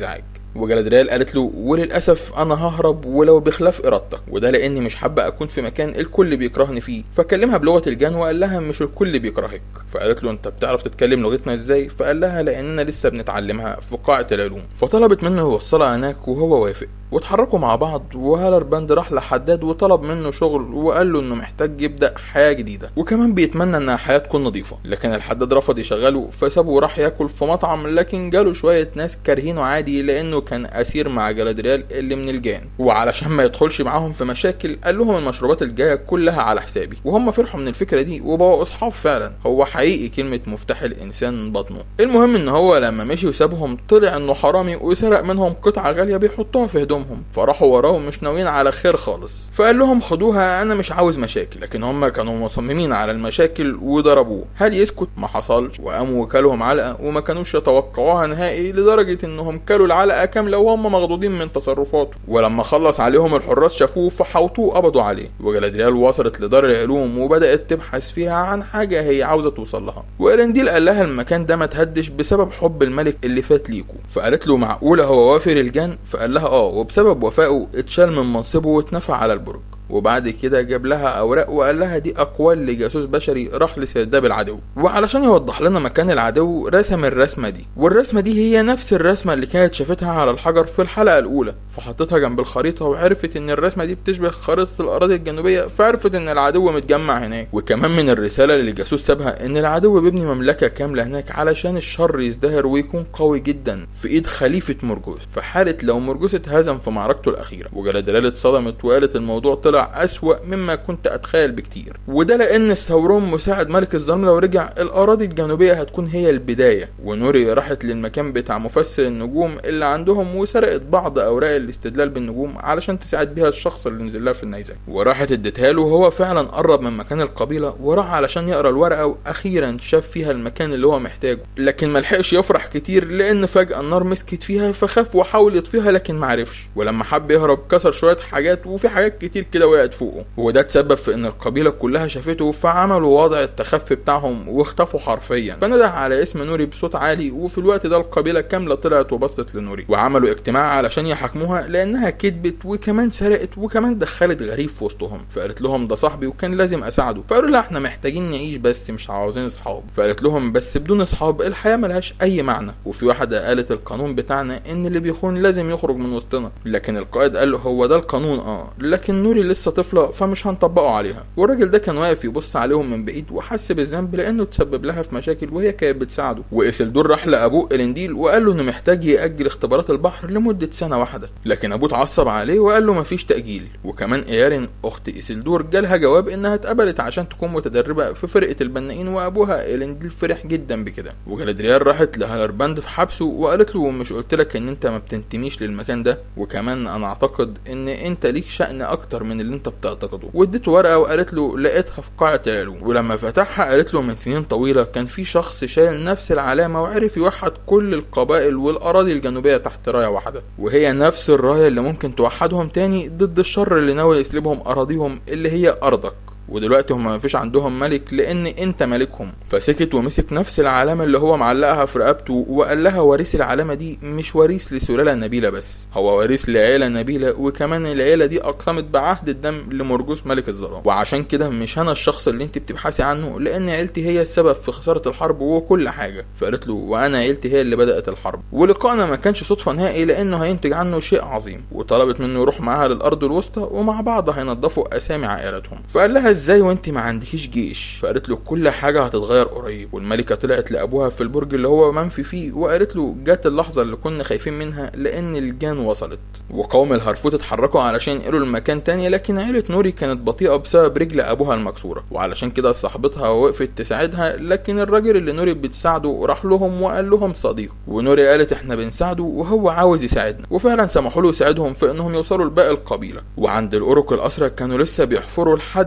وجلادريال قالت له وللاسف انا ههرب ولو بخلاف ارادتك وده لاني مش حابه اكون في مكان الكل بيكرهني فيه فكلمها بلغه الجان وقال لها مش الكل بيكرهك فقالت له انت بتعرف تتكلم لغتنا ازاي فقال لها لاننا لسه بنتعلمها في قاعه العلوم فطلبت منه يوصلها هناك وهو وافق واتحركوا مع بعض وهالر باند راح لحداد وطلب منه شغل وقال له انه محتاج يبدا حياه جديده وكمان بيتمنى انها حياه تكون نظيفه لكن الحداد رفض يشغله فسابه وراح ياكل في مطعم لكن جاله شويه ناس كارهينه عادي لانه كان اسير مع جلادريال اللي من الجان وعلشان ما يدخلش معاهم في مشاكل قال لهم المشروبات الجايه كلها على حسابي وهم فرحوا من الفكره دي وبقوا اصحاب فعلا هو حقيقي كلمه مفتاح الانسان بطنه المهم ان هو لما مشي وسابهم طلع انه حرامي وسرق منهم قطعه غاليه بيحطوها في هدومهم فراحوا وراه مش ناويين على خير خالص فقال لهم خدوها انا مش عاوز مشاكل لكن هم كانوا مصممين على المشاكل وضربوه هل يسكت ما حصلش وقاموا وكلهم علقه وما كانوش يتوقعوها نهائي لدرجه انهم كلوا العلقه كامله وهم مخضوضين من تصرفاته ولما خلص عليهم الحراس شافوه فحوطوه قبضوا عليه وجلادريال وصلت لدار العلوم وبدات تبحث فيها عن حاجه هي عاوزه توصل لها وإرنديل قال لها المكان ده ما تهدش بسبب حب الملك اللي فات ليكو فقالت له معقوله هو وافر الجن فقال لها اه وبسبب وفائه اتشال من منصبه واتنفى على البرج وبعد كده جاب لها اوراق وقال لها دي اقوال لجاسوس بشري راح لسرداب العدو وعلشان يوضح لنا مكان العدو رسم الرسمه دي والرسمه دي هي نفس الرسمه اللي كانت شافتها على الحجر في الحلقه الاولى فحطتها جنب الخريطه وعرفت ان الرسمه دي بتشبه خريطه الاراضي الجنوبيه فعرفت ان العدو متجمع هناك وكمان من الرساله اللي الجاسوس سابها ان العدو بيبني مملكه كامله هناك علشان الشر يزدهر ويكون قوي جدا في ايد خليفه مرجوس في حاله لو مرجوس اتهزم في معركته الاخيره وجلادريال اتصدمت وقالت الموضوع طلع أسوأ مما كنت أتخيل بكتير وده لأن الثورون مساعد ملك الظلم لو رجع الأراضي الجنوبية هتكون هي البداية ونوري راحت للمكان بتاع مفسر النجوم اللي عندهم وسرقت بعض أوراق الاستدلال بالنجوم علشان تساعد بيها الشخص اللي نزل لها في النيزك وراحت اديتها له وهو فعلا قرب من مكان القبيلة وراح علشان يقرا الورقة وأخيرا شاف فيها المكان اللي هو محتاجه لكن ملحقش يفرح كتير لأن فجأة النار مسكت فيها فخاف وحاول يطفيها لكن معرفش ولما حب يهرب كسر شوية حاجات وفي حاجات كتير كده وقعت فوقه وده تسبب في ان القبيله كلها شافته فعملوا وضع التخفي بتاعهم واختفوا حرفيا فنده على اسم نوري بصوت عالي وفي الوقت ده القبيله كامله طلعت وبصت لنوري وعملوا اجتماع علشان يحاكموها لانها كذبت وكمان سرقت وكمان دخلت غريب في وسطهم فقالت لهم ده صاحبي وكان لازم اساعده فقالوا لها احنا محتاجين نعيش بس مش عاوزين اصحاب فقالت لهم بس بدون اصحاب الحياه ملهاش اي معنى وفي واحده قالت القانون بتاعنا ان اللي بيخون لازم يخرج من وسطنا لكن القائد قال له هو ده القانون اه لكن نوري لسه طفله فمش هنطبقه عليها والراجل ده كان واقف يبص عليهم من بعيد وحس بالذنب لانه تسبب لها في مشاكل وهي كانت بتساعده وإيسلدور راح لابوه النديل وقال له انه محتاج ياجل اختبارات البحر لمده سنه واحده لكن ابوه اتعصب عليه وقال له مفيش تاجيل وكمان ايارين اخت إيسلدور جالها جواب انها اتقبلت عشان تكون متدربه في فرقه البنائين وابوها النديل فرح جدا بكده وجلادريال راحت لهالرباند في حبسه وقالت له مش قلت لك ان انت ما بتنتميش للمكان ده وكمان انا اعتقد ان انت ليك شأن اكتر من اللي انت بتعتقده واديته ورقه وقالت له لقيتها في قاعه العلوم ولما فتحها قالت له من سنين طويله كان في شخص شايل نفس العلامه وعرف يوحد كل القبائل والاراضي الجنوبيه تحت رايه واحده وهي نفس الرايه اللي ممكن توحدهم تاني ضد الشر اللي ناوي يسلبهم اراضيهم اللي هي ارضك ودلوقتي هم مفيش عندهم ملك لان انت ملكهم فسكت ومسك نفس العلامه اللي هو معلقها في رقبته وقال لها وريث العلامه دي مش وريث لسلاله نبيله بس هو وريث لعيله نبيله وكمان العيله دي اقسمت بعهد الدم لمرجوس ملك الظلام وعشان كده مش انا الشخص اللي انت بتبحثي عنه لان عيلتي هي السبب في خساره الحرب وكل حاجه فقالت له وانا عيلتي هي اللي بدات الحرب ولقائنا ما كانش صدفه نهائي لانه هينتج عنه شيء عظيم وطلبت منه يروح معاها للارض الوسطى ومع بعض هينضفوا اسامي عائلتهم فقال لها ازاي وانت ما عندكيش جيش فقالت له كل حاجه هتتغير قريب والملكه طلعت لابوها في البرج اللي هو منفي فيه وقالت له جت اللحظه اللي كنا خايفين منها لان الجان وصلت وقوم الهرفوت اتحركوا علشان ينقلوا المكان تاني لكن عيله نوري كانت بطيئه بسبب رجل ابوها المكسوره وعلشان كده صاحبتها وقفت تساعدها لكن الراجل اللي نوري بتساعده راح لهم وقال لهم صديق ونوري قالت احنا بنساعده وهو عاوز يساعدنا وفعلا سمحوا له يساعدهم في انهم يوصلوا لباقي القبيله وعند الاوروكل الاسرى كانوا لسه بيحفروا لحد ما فجاه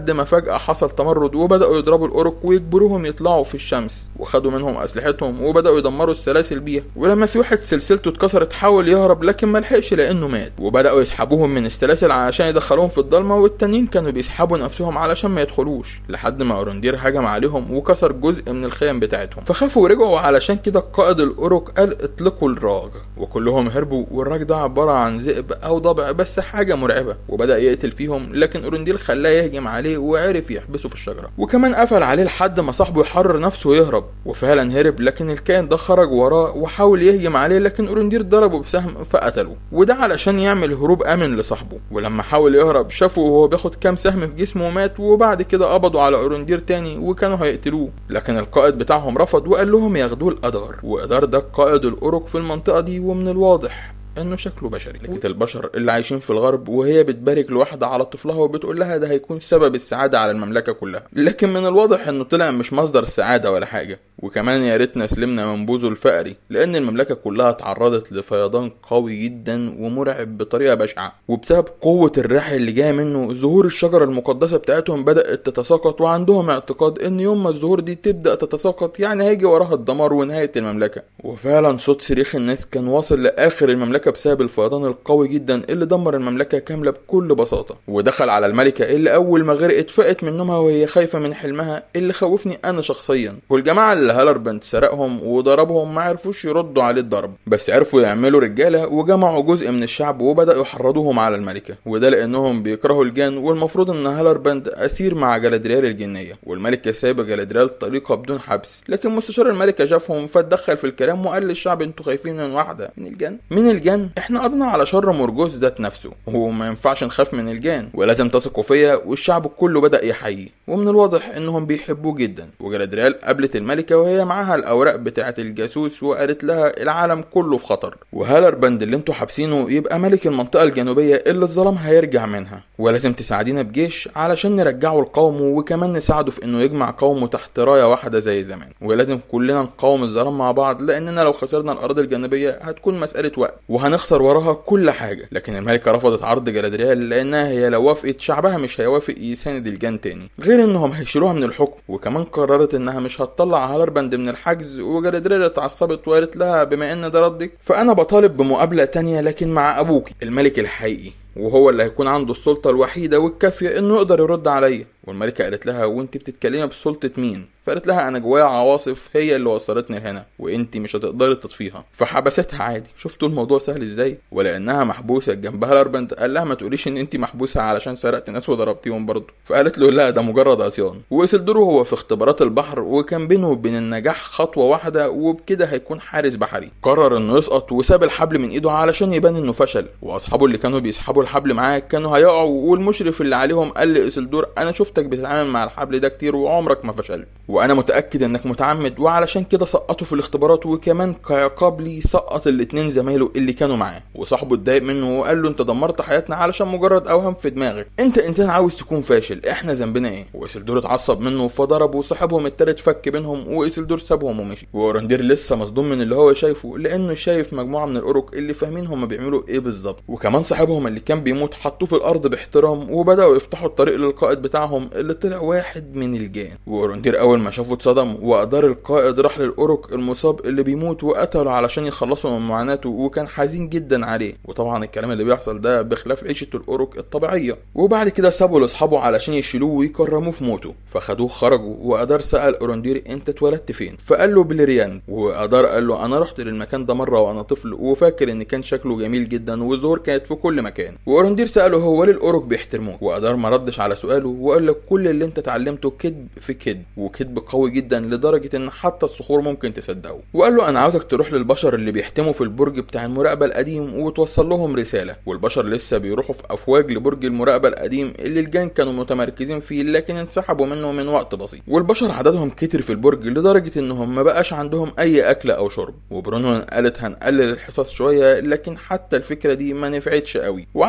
فجأة حصل تمرد وبدأوا يضربوا الأورك ويجبروهم يطلعوا في الشمس وخدوا منهم أسلحتهم وبدأوا يدمروا السلاسل بيها ولما في واحد سلسلته اتكسرت حاول يهرب لكن ملحقش لأنه مات وبدأوا يسحبوهم من السلاسل علشان يدخلوهم في الضلمة والتانيين كانوا بيسحبوا نفسهم علشان ما يدخلوش لحد ما أورندير هجم عليهم وكسر جزء من الخيم بتاعتهم فخافوا ورجعوا علشان كده قائد الأوروك قال اطلقوا الراج وكلهم هربوا والراج ده عبارة عن ذئب أو ضبع بس حاجة مرعبة وبدأ يقتل فيهم لكن أورنديل خلاه يهجم عليه وعرف يحبسه في الشجرة وكمان قفل عليه لحد ما صاحبه يحرر نفسه ويهرب وفعلا هرب لكن الكائن ده خرج وراه وحاول يهجم عليه لكن أورندير ضربه بسهم فقتله وده علشان يعمل هروب آمن لصاحبه ولما حاول يهرب شافه وهو بياخد كام سهم في جسمه ومات وبعد كده قبضوا على أورندير تاني وكانوا هيقتلوه لكن القائد بتاعهم رفض وقال لهم ياخدوه الأدار وإدار ده قائد الأوروك في المنطقة دي ومن الواضح انه شكله بشري لكن البشر اللي عايشين في الغرب وهي بتبارك لواحدة على طفلها وبتقول لها ده هيكون سبب السعادة على المملكة كلها لكن من الواضح انه طلع مش مصدر سعادة ولا حاجة وكمان يا ريتنا سلمنا من بوزه الفقري لان المملكة كلها اتعرضت لفيضان قوي جدا ومرعب بطريقة بشعة وبسبب قوة الريح اللي جاية منه زهور الشجرة المقدسة بتاعتهم بدأت تتساقط وعندهم اعتقاد ان يوم ما الزهور دي تبدأ تتساقط يعني هيجي وراها الدمار ونهاية المملكة وفعلا صوت صريخ الناس كان واصل لاخر المملكة بسبب الفيضان القوي جدا اللي دمر المملكة كاملة بكل بساطة ودخل على الملكة اللي اول ما غرقت فقت من نومها وهي خايفة من حلمها اللي خوفني انا شخصيا والجماعة اللي هالربنت سرقهم وضربهم ما عرفوش يردوا عليه الضرب بس عرفوا يعملوا رجالة وجمعوا جزء من الشعب وبدأوا يحرضوهم على الملكة وده لانهم بيكرهوا الجان والمفروض ان هالربند اسير مع جلادريال الجنية والملكة سايبة جلادريال طريقة بدون حبس لكن مستشار الملكة شافهم فاتدخل في الكلام وقال للشعب انتوا خايفين من واحدة من الجن من الجن احنا قضنا على شر مرجوز ذات نفسه وما ينفعش نخاف من الجان ولازم تثقوا فيا والشعب كله بدأ يحييه ومن الواضح انهم بيحبوه جدا وجلادريال قابلت الملكة وهي معاها الاوراق بتاعة الجاسوس وقالت لها العالم كله في خطر وهالربند اللي انتوا حابسينه يبقى ملك المنطقة الجنوبية اللي الظلام هيرجع منها ولازم تساعدينا بجيش علشان نرجعه لقومه وكمان نساعده في انه يجمع قومه تحت راية واحدة زي زمان ولازم كلنا نقاوم الظلام مع بعض لاننا لو خسرنا الاراضي الجانبية هتكون مسألة وقت وهنخسر وراها كل حاجة لكن الملكة رفضت عرض جلادريال لانها هي لو وافقت شعبها مش هيوافق يساند الجان تاني غير انهم هيشيلوها من الحكم وكمان قررت انها مش هتطلع هالربند من الحجز وجلادريال اتعصبت وقالت لها بما ان ده ردك فانا بطالب بمقابلة تانية لكن مع ابوك الملك الحقيقي وهو اللي هيكون عنده السلطة الوحيدة والكافية انه يقدر يرد عليا والملكة قالت لها وانت بتتكلمي بسلطة مين فقالت لها انا جوايا عواصف هي اللي وصلتني هنا وانت مش هتقدري تطفيها فحبستها عادي شفتوا الموضوع سهل ازاي ولانها محبوسه جنب هالربند قال لها ما تقوليش ان انت محبوسه علشان سرقت ناس وضربتيهم برضه فقالت له لا ده مجرد عصيان وإسلدور هو في اختبارات البحر وكان بينه وبين النجاح خطوه واحده وبكده هيكون حارس بحري قرر انه يسقط وساب الحبل من ايده علشان يبان انه فشل واصحابه اللي كانوا بيسحبوا الحبل معاه كانوا هيقعوا والمشرف اللي عليهم قال لإسلدور انا شفتك بتتعامل مع الحبل ده كتير وعمرك ما فشلت وانا متاكد انك متعمد وعلشان كده سقطه في الاختبارات وكمان كعقاب ليه سقط الاتنين زمايله اللي كانوا معاه وصاحبه اتضايق منه وقال له انت دمرت حياتنا علشان مجرد اوهام في دماغك انت انسان عاوز تكون فاشل احنا ذنبنا ايه واسلدور اتعصب منه فضرب وصاحبهم التالت فك بينهم واسلدور سابهم ومشي واورندير لسه مصدوم من اللي هو شايفه لانه شايف مجموعه من الاوروك اللي فاهمين هما بيعملوا ايه بالظبط وكمان صاحبهم اللي كان بيموت حطوه في الارض باحترام وبداوا يفتحوا الطريق للقائد بتاعهم اللي طلع واحد من الجان واورندير اول ما شافه اتصدم وقدر القائد راح للاوروك المصاب اللي بيموت وقتله علشان يخلصوا من معاناته وكان حزين جدا عليه وطبعا الكلام اللي بيحصل ده بخلاف عيشه الاوروك الطبيعيه وبعد كده سابوا لاصحابه علشان يشيلوه ويكرموه في موته فخدوه خرجوا وقدر سال اوروندير انت اتولدت فين فقال له بليريان وقدر قال له انا رحت للمكان ده مره وانا طفل وفاكر ان كان شكله جميل جدا والزهور كانت في كل مكان واوروندير ساله هو ليه الاوروك بيحترموه وقدر ما ردش على سؤاله وقال لك كل اللي انت اتعلمته كذب في كذب وكذب قوي جدا لدرجه ان حتى الصخور ممكن تصدقه وقال له انا عاوزك تروح للبشر اللي بيحتموا في البرج بتاع المراقبه القديم وتوصل لهم رساله والبشر لسه بيروحوا في افواج لبرج المراقبه القديم اللي الجان كانوا متمركزين فيه لكن انسحبوا منه من وقت بسيط والبشر عددهم كتر في البرج لدرجه انهم ما بقاش عندهم اي اكل او شرب وبرونو قالت هنقلل الحصص شويه لكن حتى الفكره دي ما نفعتش قوي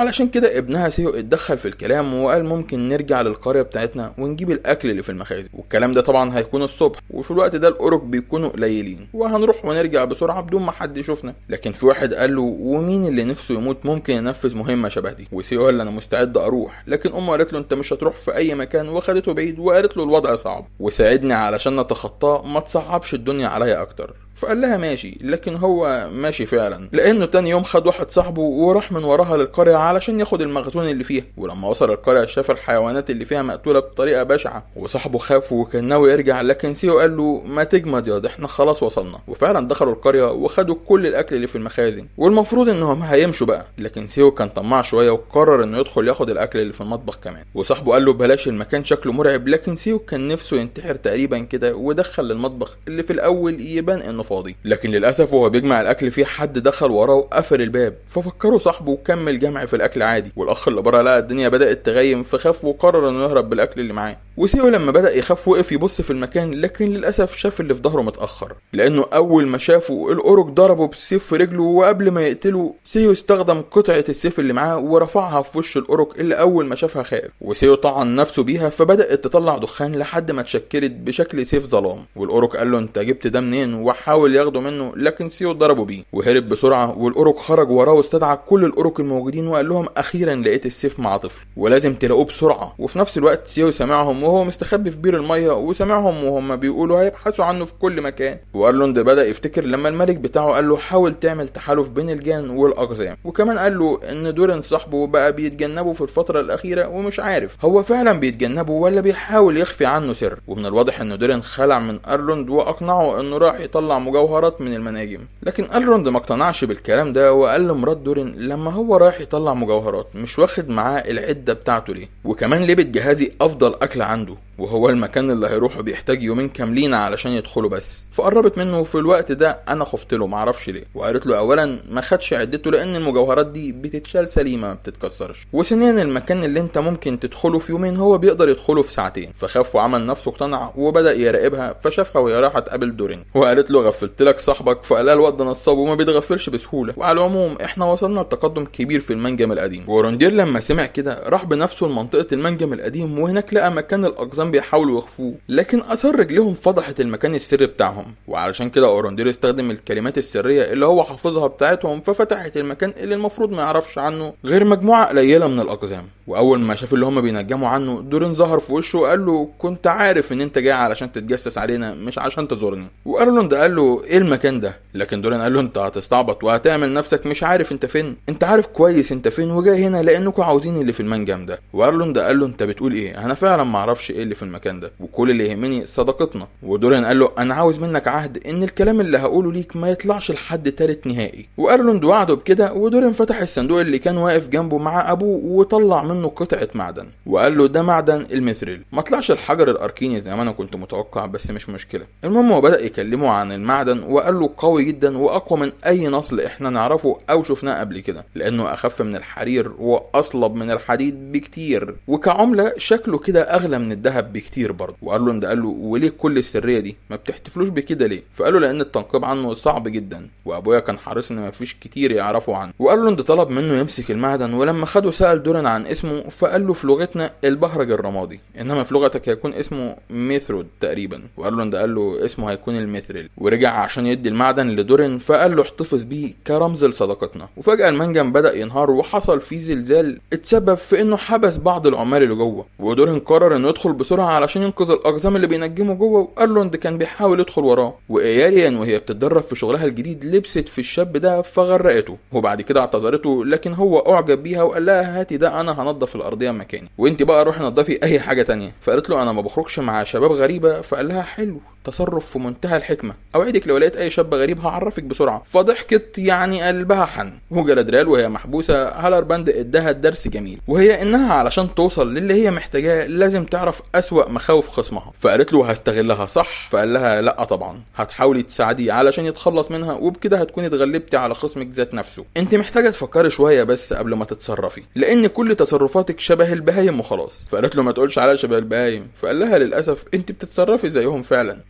وعلشان كده ابنها سيو اتدخل في الكلام وقال ممكن نرجع للقريه بتاعتنا ونجيب الاكل اللي في المخازن والكلام ده طبعا هيكون الصبح وفي الوقت ده الاورك بيكونوا قليلين وهنروح ونرجع بسرعه بدون ما حد يشوفنا لكن في واحد قال له ومين اللي نفسه يموت ممكن ينفذ مهمه شبه دي وسيو قال انا مستعد اروح لكن امه قالت له انت مش هتروح في اي مكان وخدته بعيد وقالت له الوضع صعب وساعدني علشان نتخطاه ما تصعبش الدنيا عليا اكتر فقال لها ماشي لكن هو ماشي فعلا لانه تاني يوم خد واحد صاحبه وراح من وراها للقريه علشان ياخد المخزون اللي فيها ولما وصل القريه شاف الحيوانات اللي فيها مقتوله بطريقه بشعه وصاحبه خاف وكان ناوي يرجع لكن سيو قال له ما تجمد ياض احنا خلاص وصلنا وفعلا دخلوا القريه وخدوا كل الاكل اللي في المخازن والمفروض انهم هيمشوا بقى لكن سيو كان طماع شويه وقرر انه يدخل ياخد الاكل اللي في المطبخ كمان وصاحبه قال له بلاش المكان شكله مرعب لكن سيو كان نفسه ينتحر تقريبا كده ودخل للمطبخ اللي في الاول يبان انه فاضي لكن للاسف وهو بيجمع الاكل في حد دخل وراه وقفل الباب ففكروا صاحبه وكمل جمع في الاكل عادي والاخ اللي بره لقى الدنيا بدات تغيم فخاف وقرر انه يهرب بالاكل اللي معاه وسيو لما بدا يخاف وقف يبص في المكان لكن للاسف شاف اللي في ظهره متاخر لانه اول ما شافه الاورك ضربه بالسيف في رجله وقبل ما يقتله سيو استخدم قطعه السيف اللي معاه ورفعها في وش الاورك اللي اول ما شافها خاف وسيو طعن نفسه بيها فبدات تطلع دخان لحد ما اتشكلت بشكل سيف ظلام والاورك قال له انت جبت ده منين وحاول ياخده منه لكن سيو ضربه بيه وهرب بسرعه والاورك خرج وراه واستدعى كل الاورك الموجودين وقال لهم اخيرا لقيت السيف مع طفل ولازم تلاقوه بسرعه وفي نفس الوقت سيو سمعهم وهو مستخبي في بير الميه وسمعهم وهم بيقولوا هيبحثوا عنه في كل مكان وارلوند بدا يفتكر لما الملك بتاعه قال له حاول تعمل تحالف بين الجان والاقزام وكمان قال له ان دورين صاحبه بقى بيتجنبه في الفتره الاخيره ومش عارف هو فعلا بيتجنبه ولا بيحاول يخفي عنه سر ومن الواضح ان دورين خلع من ارلوند واقنعه انه راح يطلع مجوهرات من المناجم لكن ارلوند ما اقتنعش بالكلام ده وقال لمرات دورين لما هو رايح يطلع مجوهرات مش واخد معاه العده بتاعته ليه وكمان ليه بتجهزي افضل اكل عنده وهو المكان اللي هيروحوا بيحتاج يومين كاملين علشان يدخلوا بس فقربت منه في الوقت ده انا خفت له معرفش ليه وقالت له اولا ما خدش عدته لان المجوهرات دي بتتشال سليمه ما بتتكسرش وثانيا المكان اللي انت ممكن تدخله في يومين هو بيقدر يدخله في ساعتين فخاف وعمل نفسه اقتنع وبدا يراقبها فشافها وهي رايحه تقابل دورين وقالت له غفلت لك صاحبك فقال لها الواد ده نصاب وما بيتغفلش بسهوله وعلى العموم احنا وصلنا لتقدم كبير في المنجم القديم وروندير لما سمع كده راح بنفسه لمنطقه المنجم القديم وهناك لقى مكان الاقزام بيحاولوا يخفوه لكن اثار رجلهم فضحت المكان السري بتاعهم وعلشان كده اوروندير استخدم الكلمات السريه اللي هو حافظها بتاعتهم ففتحت المكان اللي المفروض ما يعرفش عنه غير مجموعه قليله من الاقزام واول ما شاف اللي هم بينجموا عنه دورين ظهر في وشه وقال له كنت عارف ان انت جاي علشان تتجسس علينا مش عشان تزورني وارلوند قال له ايه المكان ده لكن دورين قال له انت هتستعبط وهتعمل نفسك مش عارف انت فين انت عارف كويس انت فين وجاي هنا لانكم عاوزين اللي في المنجم ده وارلوند قال له انت بتقول ايه انا فعلا ما اعرفش ايه اللي في المكان ده وكل اللي يهمني صداقتنا ودورين قال له انا عاوز منك عهد ان الكلام اللي هقوله ليك ما يطلعش لحد تالت نهائي وارلوند وعده بكده ودورين فتح الصندوق اللي كان واقف جنبه مع ابوه وطلع منه قطعه معدن وقال له ده معدن المثريل ما طلعش الحجر الاركيني زي ما انا كنت متوقع بس مش مشكله المهم هو بدا يكلمه عن المعدن وقال له قوي جدا واقوى من اي نصل احنا نعرفه او شفناه قبل كده لانه اخف من الحرير واصلب من الحديد بكتير وكعمله شكله كده اغلى من الذهب بكتير برضه وارلوند قال له وليه كل السريه دي ما بتحتفلوش بكده ليه فقال له لان التنقيب عنه صعب جدا وابويا كان حريص ان مفيش كتير يعرفوا عنه وارلوند طلب منه يمسك المعدن ولما خده سال دوران عن اسمه فقال له في لغتنا البهرج الرمادي انما في لغتك هيكون اسمه ميثرود تقريبا وارلوند قال له اسمه هيكون الميثريل ورجع عشان يدي المعدن لدورين فقال له احتفظ بيه كرمز لصداقتنا وفجاه المنجم بدا ينهار وحصل فيه زلزال اتسبب في انه حبس بعض العمال اللي جوه ودورين قرر انه يدخل بسرعه علشان ينقذ الاقزام اللي بينجموا جوه وارلوند كان بيحاول يدخل وراه واياريان وهي بتتدرب في شغلها الجديد لبست في الشاب ده فغرقته وبعد كده اعتذرته لكن هو اعجب بيها وقال لها هاتي ده انا هنضف الارضيه مكاني وانت بقى روحي نضفي اي حاجه تانية فقالت له انا ما بخرجش مع شباب غريبه فقال لها حلو تصرف في منتهى الحكمة أوعدك لو لقيت أي شاب غريب هعرفك بسرعة فضحكت يعني قلبها حن وجلادريال وهي محبوسة هالر باند اداها درس جميل وهي إنها علشان توصل للي هي محتاجاه لازم تعرف أسوأ مخاوف خصمها فقالت له هستغلها صح فقال لها لا طبعا هتحاولي تساعديه علشان يتخلص منها وبكده هتكوني اتغلبتي على خصمك ذات نفسه انت محتاجة تفكري شوية بس قبل ما تتصرفي لأن كل تصرفاتك شبه البهايم وخلاص فقالت له ما تقولش عليها شبه البهايم فقال لها للأسف انت بتتصرفي زيهم فعلا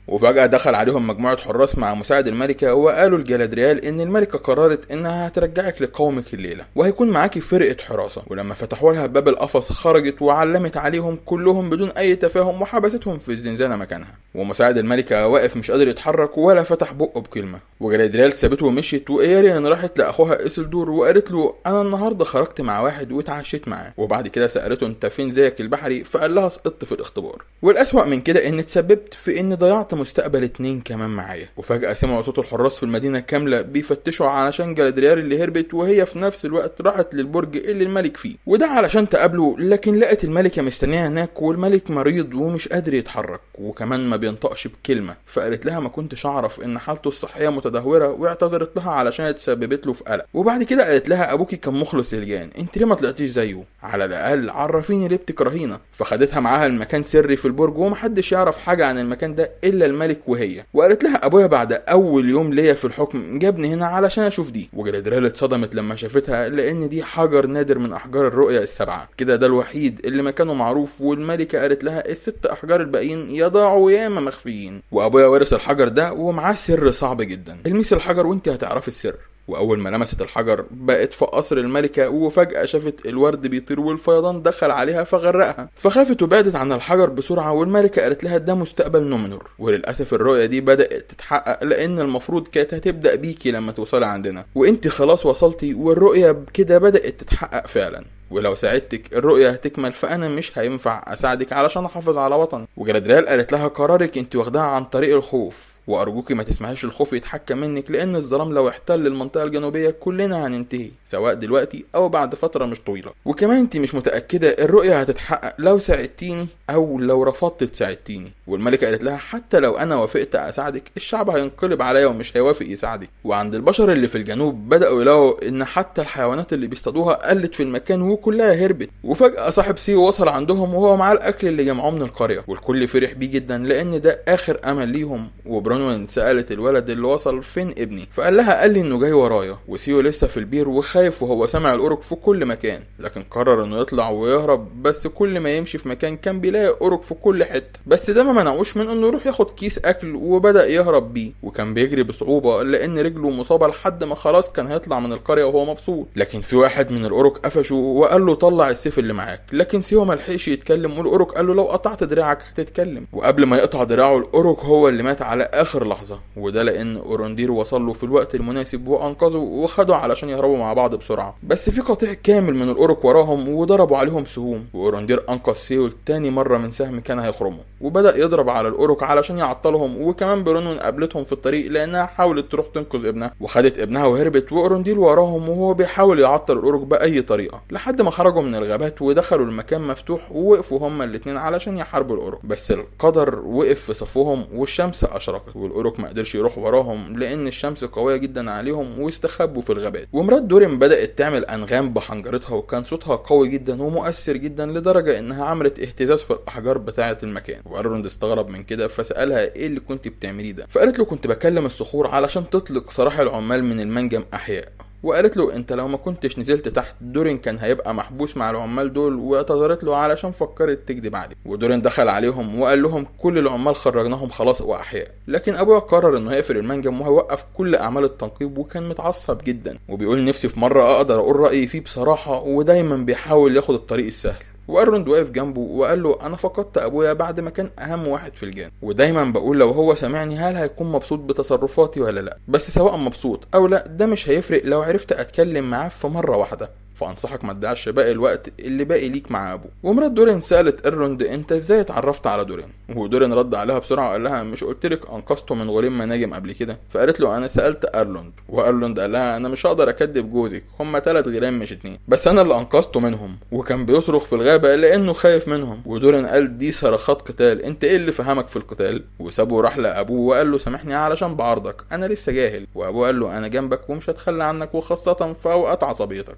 وفجأة دخل عليهم مجموعة حراس مع مساعد الملكة وقالوا لجلادريال إن الملكة قررت إنها هترجعك لقومك الليلة وهيكون معاكي فرقة حراسة ولما فتحوا لها باب القفص خرجت وعلمت عليهم كلهم بدون أي تفاهم وحبستهم في الزنزانة مكانها ومساعد الملكة واقف مش قادر يتحرك ولا فتح بقه بكلمة وجلادريال سابته ومشيت وإياريان راحت لأخوها إسلدور وقالت له أنا النهاردة خرجت مع واحد واتعشيت معاه وبعد كده سألته أنت فين زيك البحري فقال لها سقطت في الاختبار والأسوأ من كده إن تسببت في إن ضيعت مستقبل اتنين كمان معايا وفجأة سمعوا صوت الحراس في المدينة كاملة بيفتشوا علشان جلادريال اللي هربت وهي في نفس الوقت راحت للبرج اللي الملك فيه وده علشان تقابله لكن لقت الملكة مستنية هناك والملك مريض ومش قادر يتحرك وكمان ما بينطقش بكلمة فقالت لها ما كنتش أعرف إن حالته الصحية متدهورة واعتذرت لها علشان اتسببت له في قلق وبعد كده قالت لها أبوكي كان مخلص للجان أنت ليه ما طلعتيش زيه على الأقل عرفيني ليه بتكرهينا فخدتها معاها المكان سري في البرج ومحدش يعرف حاجة عن المكان ده إلا الملك وهي وقالت لها أبويا بعد أول يوم ليا في الحكم جابني هنا علشان أشوف دي وجلادريال اتصدمت لما شافتها لأن دي حجر نادر من أحجار الرؤية السبعة كده ده الوحيد اللي مكانه معروف والملكة قالت لها الست أحجار الباقيين يضاعوا ياما مخفيين وأبويا وارث الحجر ده ومعاه سر صعب جدا المسي الحجر وانت هتعرفي السر واول ما لمست الحجر بقت في قصر الملكه وفجاه شافت الورد بيطير والفيضان دخل عليها فغرقها فخافت وبعدت عن الحجر بسرعه والملكه قالت لها ده مستقبل نومنور وللاسف الرؤيه دي بدات تتحقق لان المفروض كانت هتبدا بيكي لما توصلي عندنا وانت خلاص وصلتي والرؤيه بكده بدات تتحقق فعلا ولو ساعدتك الرؤية هتكمل فأنا مش هينفع أساعدك علشان أحافظ على وطني وجلادريال قالت لها قرارك أنت واخداها عن طريق الخوف وأرجوكي ما تسمحيش الخوف يتحكم منك لأن الظلام لو احتل المنطقة الجنوبية كلنا هننتهي سواء دلوقتي أو بعد فترة مش طويلة وكمان أنت مش متأكدة الرؤية هتتحقق لو ساعدتيني أو لو رفضت تساعدتيني والملكة قالت لها حتى لو أنا وافقت أساعدك الشعب هينقلب عليا ومش هيوافق يساعدك وعند البشر اللي في الجنوب بدأوا يلاقوا إن حتى الحيوانات اللي بيصطادوها قلت في المكان وكلها هربت وفجأة صاحب سيو وصل عندهم وهو معاه الأكل اللي جمعوه من القرية والكل فرح بيه جدا لأن ده آخر أمل ليهم وبرونوين سألت الولد اللي وصل فين ابني فقال لها قال لي إنه جاي ورايا وسيو لسه في البير وخايف وهو سامع الأورك في كل مكان لكن قرر إنه يطلع ويهرب بس كل ما يمشي في مكان كان بيلاقي أورك في كل حتة بس ده ما منعوش من إنه يروح ياخد كيس أكل وبدأ يهرب بيه وكان بيجري بصعوبة لأن رجله مصابة لحد ما خلاص كان هيطلع من القرية وهو مبسوط لكن في واحد من الأورك قفشه وقال له طلع السيف اللي معاك لكن سيو ملحقش يتكلم والأورك قال له لو قطعت دراعك هتتكلم وقبل ما يقطع دراعه الأورك هو اللي مات على آخر لحظة وده لأن أوروندير وصل له في الوقت المناسب وأنقذه وخده علشان يهربوا مع بعض بسرعة بس في قطيع كامل من الأورك وراهم وضربوا عليهم سهوم وأوروندير أنقذ سيو تاني مرة من سهم كان هيخرمه وبدأ يضرب على الأورك علشان يعطلهم وكمان برونون قابلتهم في الطريق لأنها حاولت تروح تنقذ ابنها وخدت ابنها وهربت وأوروندير وراهم وهو بيحاول يعطل الأورك بأي طريقة لحد ما خرجوا من الغابات ودخلوا المكان مفتوح ووقفوا هما الاتنين علشان يحاربوا الأورك بس القدر وقف في صفهم والشمس أشرقت والأورك ما قدرش يروح وراهم لأن الشمس قوية جدا عليهم واستخبوا في الغابات ومرات دورين بدأت تعمل أنغام بحنجرتها وكان صوتها قوي جدا ومؤثر جدا لدرجة إنها عملت اهتزاز في الأحجار بتاعة المكان وأروند استغرب من كده فسألها إيه اللي كنت بتعمليه ده فقالت له كنت بكلم الصخور علشان تطلق سراح العمال من المنجم أحياء وقالت له انت لو ما كنتش نزلت تحت دورين كان هيبقى محبوس مع العمال دول واعتذرت له علشان فكرت تكذب عليه ودورين دخل عليهم وقال لهم كل العمال خرجناهم خلاص واحياء لكن ابويا قرر انه هيقفل المنجم وهيوقف كل اعمال التنقيب وكان متعصب جدا وبيقول نفسي في مره اقدر اقول رايي فيه بصراحه ودايما بيحاول ياخد الطريق السهل وارنولد واقف جنبه وقال له انا فقدت ابويا بعد ما كان اهم واحد في الجان ودايما بقول لو هو سامعني هل هيكون مبسوط بتصرفاتي ولا لا بس سواء مبسوط او لا ده مش هيفرق لو عرفت اتكلم معاه في مره واحده فانصحك ما تضيعش باقي الوقت اللي باقي ليك مع ابوه ومرات دورين سالت ايرلوند انت ازاي اتعرفت على دورين ودورين رد عليها بسرعه وقال لها مش قلت لك انقذته من غليم مناجم قبل كده فقالت له انا سالت ايرلوند وايرلوند قال لها انا مش هقدر اكدب جوزك هما ثلاث غيلان مش اتنين بس انا اللي انقذته منهم وكان بيصرخ في الغابه لانه خايف منهم ودورين قال دي صرخات قتال انت ايه اللي فهمك في القتال وسابه راح لابوه وقال له سامحني علشان بعرضك انا لسه جاهل وابوه قال له انا جنبك ومش هتخلى عنك وخاصه في اوقات عصبيتك وكمان ما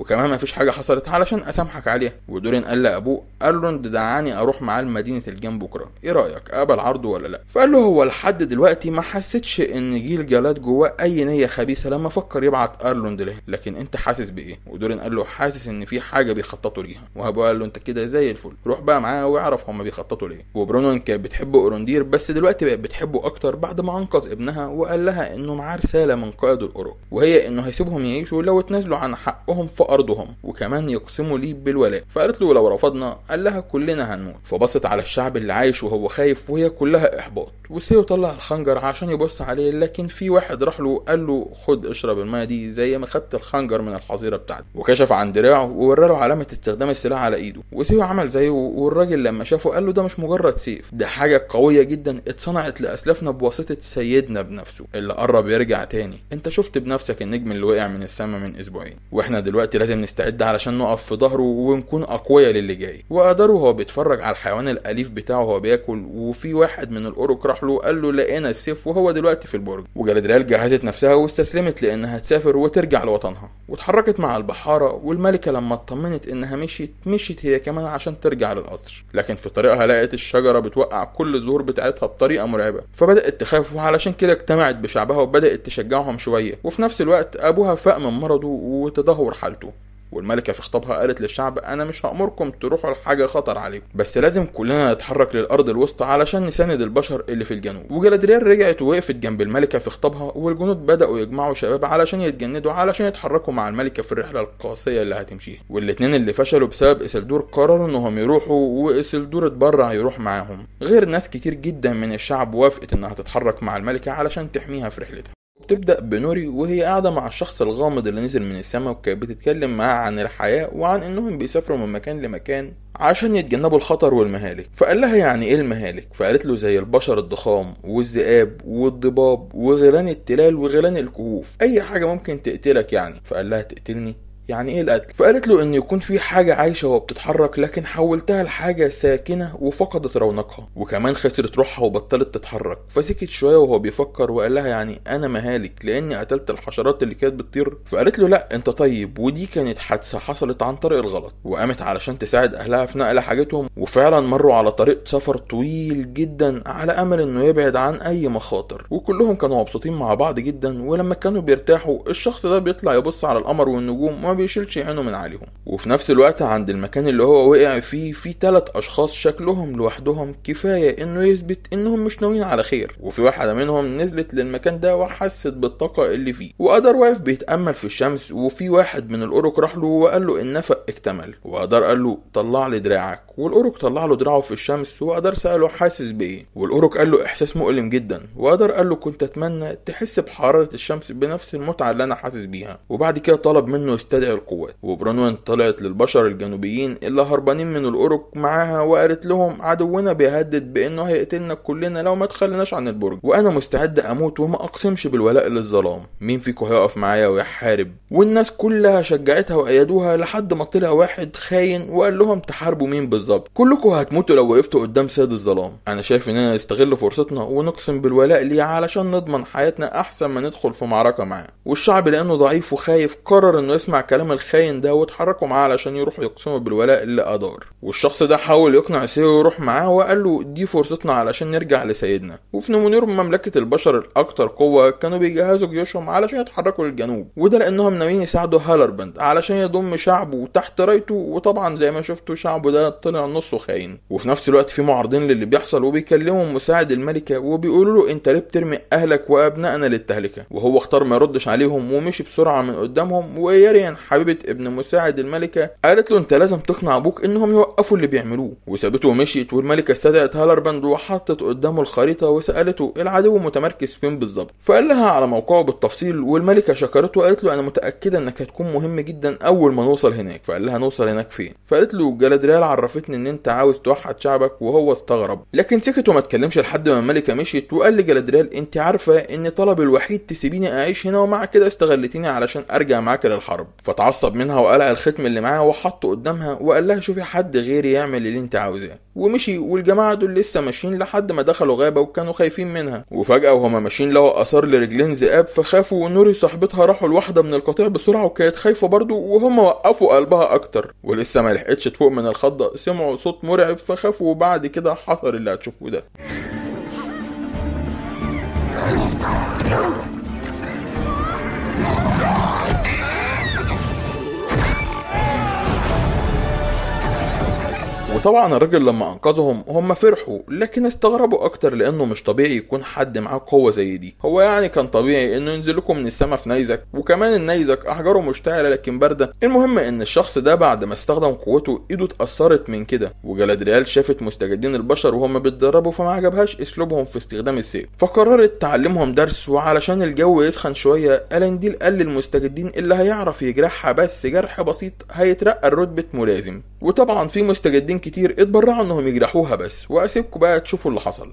مفيش حاجه حصلت علشان اسامحك عليها ودورين قال لابوه ارلوند دعاني اروح معاه لمدينه الجنب بكره ايه رايك قبل عرضه ولا لا فقال له هو لحد دلوقتي ما حسيتش ان جيل جلاد جواه اي نيه خبيثه لما فكر يبعت ارلوند له لكن انت حاسس بايه ودورين قال له حاسس ان في حاجه بيخططوا ليها وابوه قال له انت كده زي الفل روح بقى معاه واعرف هما بيخططوا ليه وبرونون كانت بتحب اوروندير بس دلوقتي بقت بتحبه اكتر بعد ما انقذ ابنها وقال لها انه معاه رساله من قائد الاوروب وهي انه هيسيبهم يعيشوا لو اتنازلوا عن حقهم في ارضهم وكمان يقسموا ليه بالولاء فقالت له لو رفضنا قال لها كلنا هنموت فبصت على الشعب اللي عايش وهو خايف وهي كلها احباط وسيو طلع الخنجر عشان يبص عليه لكن في واحد راح له قال له خد اشرب الميه دي زي ما خدت الخنجر من الحظيره بتاعتي وكشف عن دراعه ووراله علامه استخدام السلاح على ايده وسيو عمل زيه والراجل لما شافه قال له ده مش مجرد سيف ده حاجه قويه جدا اتصنعت لاسلافنا بواسطه سيدنا بنفسه اللي قرب يرجع تاني انت شفت بنفسك النجم اللي وقع من السما من اسبوعين واحنا دلوقتي لازم نستعد علشان نقف في ظهره ونكون اقوياء للي جاي وقدره وهو بيتفرج على الحيوان الاليف بتاعه وهو بياكل وفي واحد من الاوروك راح له قال له لقينا السيف وهو دلوقتي في البرج وجلادريال جهزت نفسها واستسلمت لانها تسافر وترجع لوطنها واتحركت مع البحاره والملكه لما اطمنت انها مشيت مشيت هي كمان عشان ترجع للقصر لكن في طريقها لقت الشجره بتوقع كل الزهور بتاعتها بطريقه مرعبه فبدات تخاف وعلشان كده اجتمعت بشعبها وبدات تشجعهم شويه وفي نفس الوقت ابوها فاق من مرضه وتدهور حالته والملكة في خطابها قالت للشعب أنا مش هأمركم تروحوا لحاجة خطر عليكم بس لازم كلنا نتحرك للأرض الوسطى علشان نساند البشر اللي في الجنوب وجلادريال رجعت ووقفت جنب الملكة في خطابها والجنود بدأوا يجمعوا شباب علشان يتجندوا علشان يتحركوا مع الملكة في الرحلة القاسية اللي هتمشيها والاتنين اللي فشلوا بسبب إسلدور قرروا إنهم يروحوا وإسلدور اتبرع يروح معاهم غير ناس كتير جدا من الشعب وافقت إنها تتحرك مع الملكة علشان تحميها في رحلتها بتبدأ بنوري وهي قاعدة مع الشخص الغامض اللي نزل من السماء وكانت بتتكلم معاه عن الحياة وعن انهم بيسافروا من مكان لمكان عشان يتجنبوا الخطر والمهالك فقال لها يعني ايه المهالك فقالت له زي البشر الضخام والذئاب والضباب وغيلان التلال وغيلان الكهوف اي حاجة ممكن تقتلك يعني فقال لها تقتلني يعني ايه القتل فقالت له ان يكون في حاجة عايشة وبتتحرك لكن حولتها لحاجة ساكنة وفقدت رونقها وكمان خسرت روحها وبطلت تتحرك فسكت شوية وهو بيفكر وقال لها يعني انا مهالك لاني قتلت الحشرات اللي كانت بتطير فقالت له لا انت طيب ودي كانت حادثة حصلت عن طريق الغلط وقامت علشان تساعد اهلها في نقل حاجتهم وفعلا مروا على طريق سفر طويل جدا على امل انه يبعد عن اي مخاطر وكلهم كانوا مبسوطين مع بعض جدا ولما كانوا بيرتاحوا الشخص ده بيطلع يبص على القمر والنجوم وما بيشيلش عينه من عليهم وفي نفس الوقت عند المكان اللي هو وقع فيه في ثلاث اشخاص شكلهم لوحدهم كفايه انه يثبت انهم مش ناويين على خير وفي واحده منهم نزلت للمكان ده وحست بالطاقه اللي فيه وقدر واقف بيتامل في الشمس وفي واحد من الاوروك راح له وقال له النفق اكتمل وقدر قال له طلع لي دراعك والاوروك طلع له دراعه في الشمس وقدر ساله حاسس بايه والاوروك قال له احساس مؤلم جدا وقدر قال له كنت اتمنى تحس بحراره الشمس بنفس المتعه اللي انا حاسس بيها وبعد كده طلب منه يستدعي القوات وبرونوين طلعت للبشر الجنوبيين اللي هربانين من الاوروك معاها وقالت لهم عدونا بيهدد بانه هيقتلنا كلنا لو ما تخليناش عن البرج وانا مستعد اموت وما اقسمش بالولاء للظلام مين فيكم هيقف معايا ويحارب والناس كلها شجعتها وايدوها لحد ما طلع واحد خاين وقال لهم تحاربوا مين بالظبط كلكم هتموتوا لو وقفتوا قدام سيد الظلام انا شايف اننا نستغل فرصتنا ونقسم بالولاء ليه علشان نضمن حياتنا احسن ما ندخل في معركه معاه والشعب لانه ضعيف وخايف قرر انه يسمع كلام الخاين ده واتحركوا معاه علشان يروحوا يقسموا بالولاء اللي ادار والشخص ده حاول يقنع سيو يروح معاه وقال له دي فرصتنا علشان نرجع لسيدنا وفي نمونير مملكه البشر الاكثر قوه كانوا بيجهزوا جيوشهم علشان يتحركوا للجنوب وده لانهم ناويين يساعدوا هالربند علشان يضم شعبه تحت رايته وطبعا زي ما شفتوا شعبه ده طلع نصه خاين وفي نفس الوقت في معارضين للي بيحصل وبيكلموا مساعد الملكه وبيقولوا له انت ليه بترمي اهلك وابنائنا للتهلكه وهو اختار ما يردش عليهم ومشي بسرعه من قدامهم وياريان حبيبه ابن مساعد الملكه قالت له انت لازم تقنع ابوك انهم يوقفوا اللي بيعملوه وسابته ومشيت والملكه استدعت هالربند وحطت قدامه الخريطه وسالته العدو متمركز فين بالظبط فقال لها على موقعه بالتفصيل والملكه شكرته وقالت له انا متاكده انك هتكون مهم جدا اول ما نوصل هناك فقال لها نوصل هناك فين فقالت له جلادريال عرفتني ان انت عاوز توحد شعبك وهو استغرب لكن سكت وما اتكلمش لحد ما الملكه مشيت وقال لجلادريال انت عارفه ان طلبي الوحيد تسيبيني اعيش هنا ومع كده استغلتيني علشان ارجع معاك للحرب فتعصب منها وقلع الختم اللي معاه وحطه قدامها وقال لها شوفي حد غيري يعمل اللي انت عاوزاه ومشي والجماعة دول لسه ماشيين لحد ما دخلوا غابة وكانوا خايفين منها وفجأة وهما ماشيين لقوا آثار لرجلين ذئاب فخافوا ونوري صاحبتها راحوا لواحدة من القطيع بسرعة وكانت خايفة برضو وهم وقفوا قلبها أكتر ولسه ما لحقتش تفوق من الخضة سمعوا صوت مرعب فخافوا وبعد كده حصل اللي هتشوفوه ده وطبعا الراجل لما انقذهم هم فرحوا لكن استغربوا اكتر لانه مش طبيعي يكون حد معاه قوه زي دي هو يعني كان طبيعي انه ينزل لكم من السما في نيزك وكمان النيزك احجاره مشتعله لكن بارده المهم ان الشخص ده بعد ما استخدم قوته ايده اتاثرت من كده وجلادريال شافت مستجدين البشر وهم بيتدربوا فما عجبهاش اسلوبهم في استخدام السيف فقررت تعلمهم درس وعلشان الجو يسخن شويه الانديل قال للمستجدين اللي هيعرف يجرحها بس جرح بسيط هيترقى لرتبه ملازم وطبعا في مستجدين كتير اتبرعوا انهم يجرحوها بس واسيبكم بقى تشوفوا اللي حصل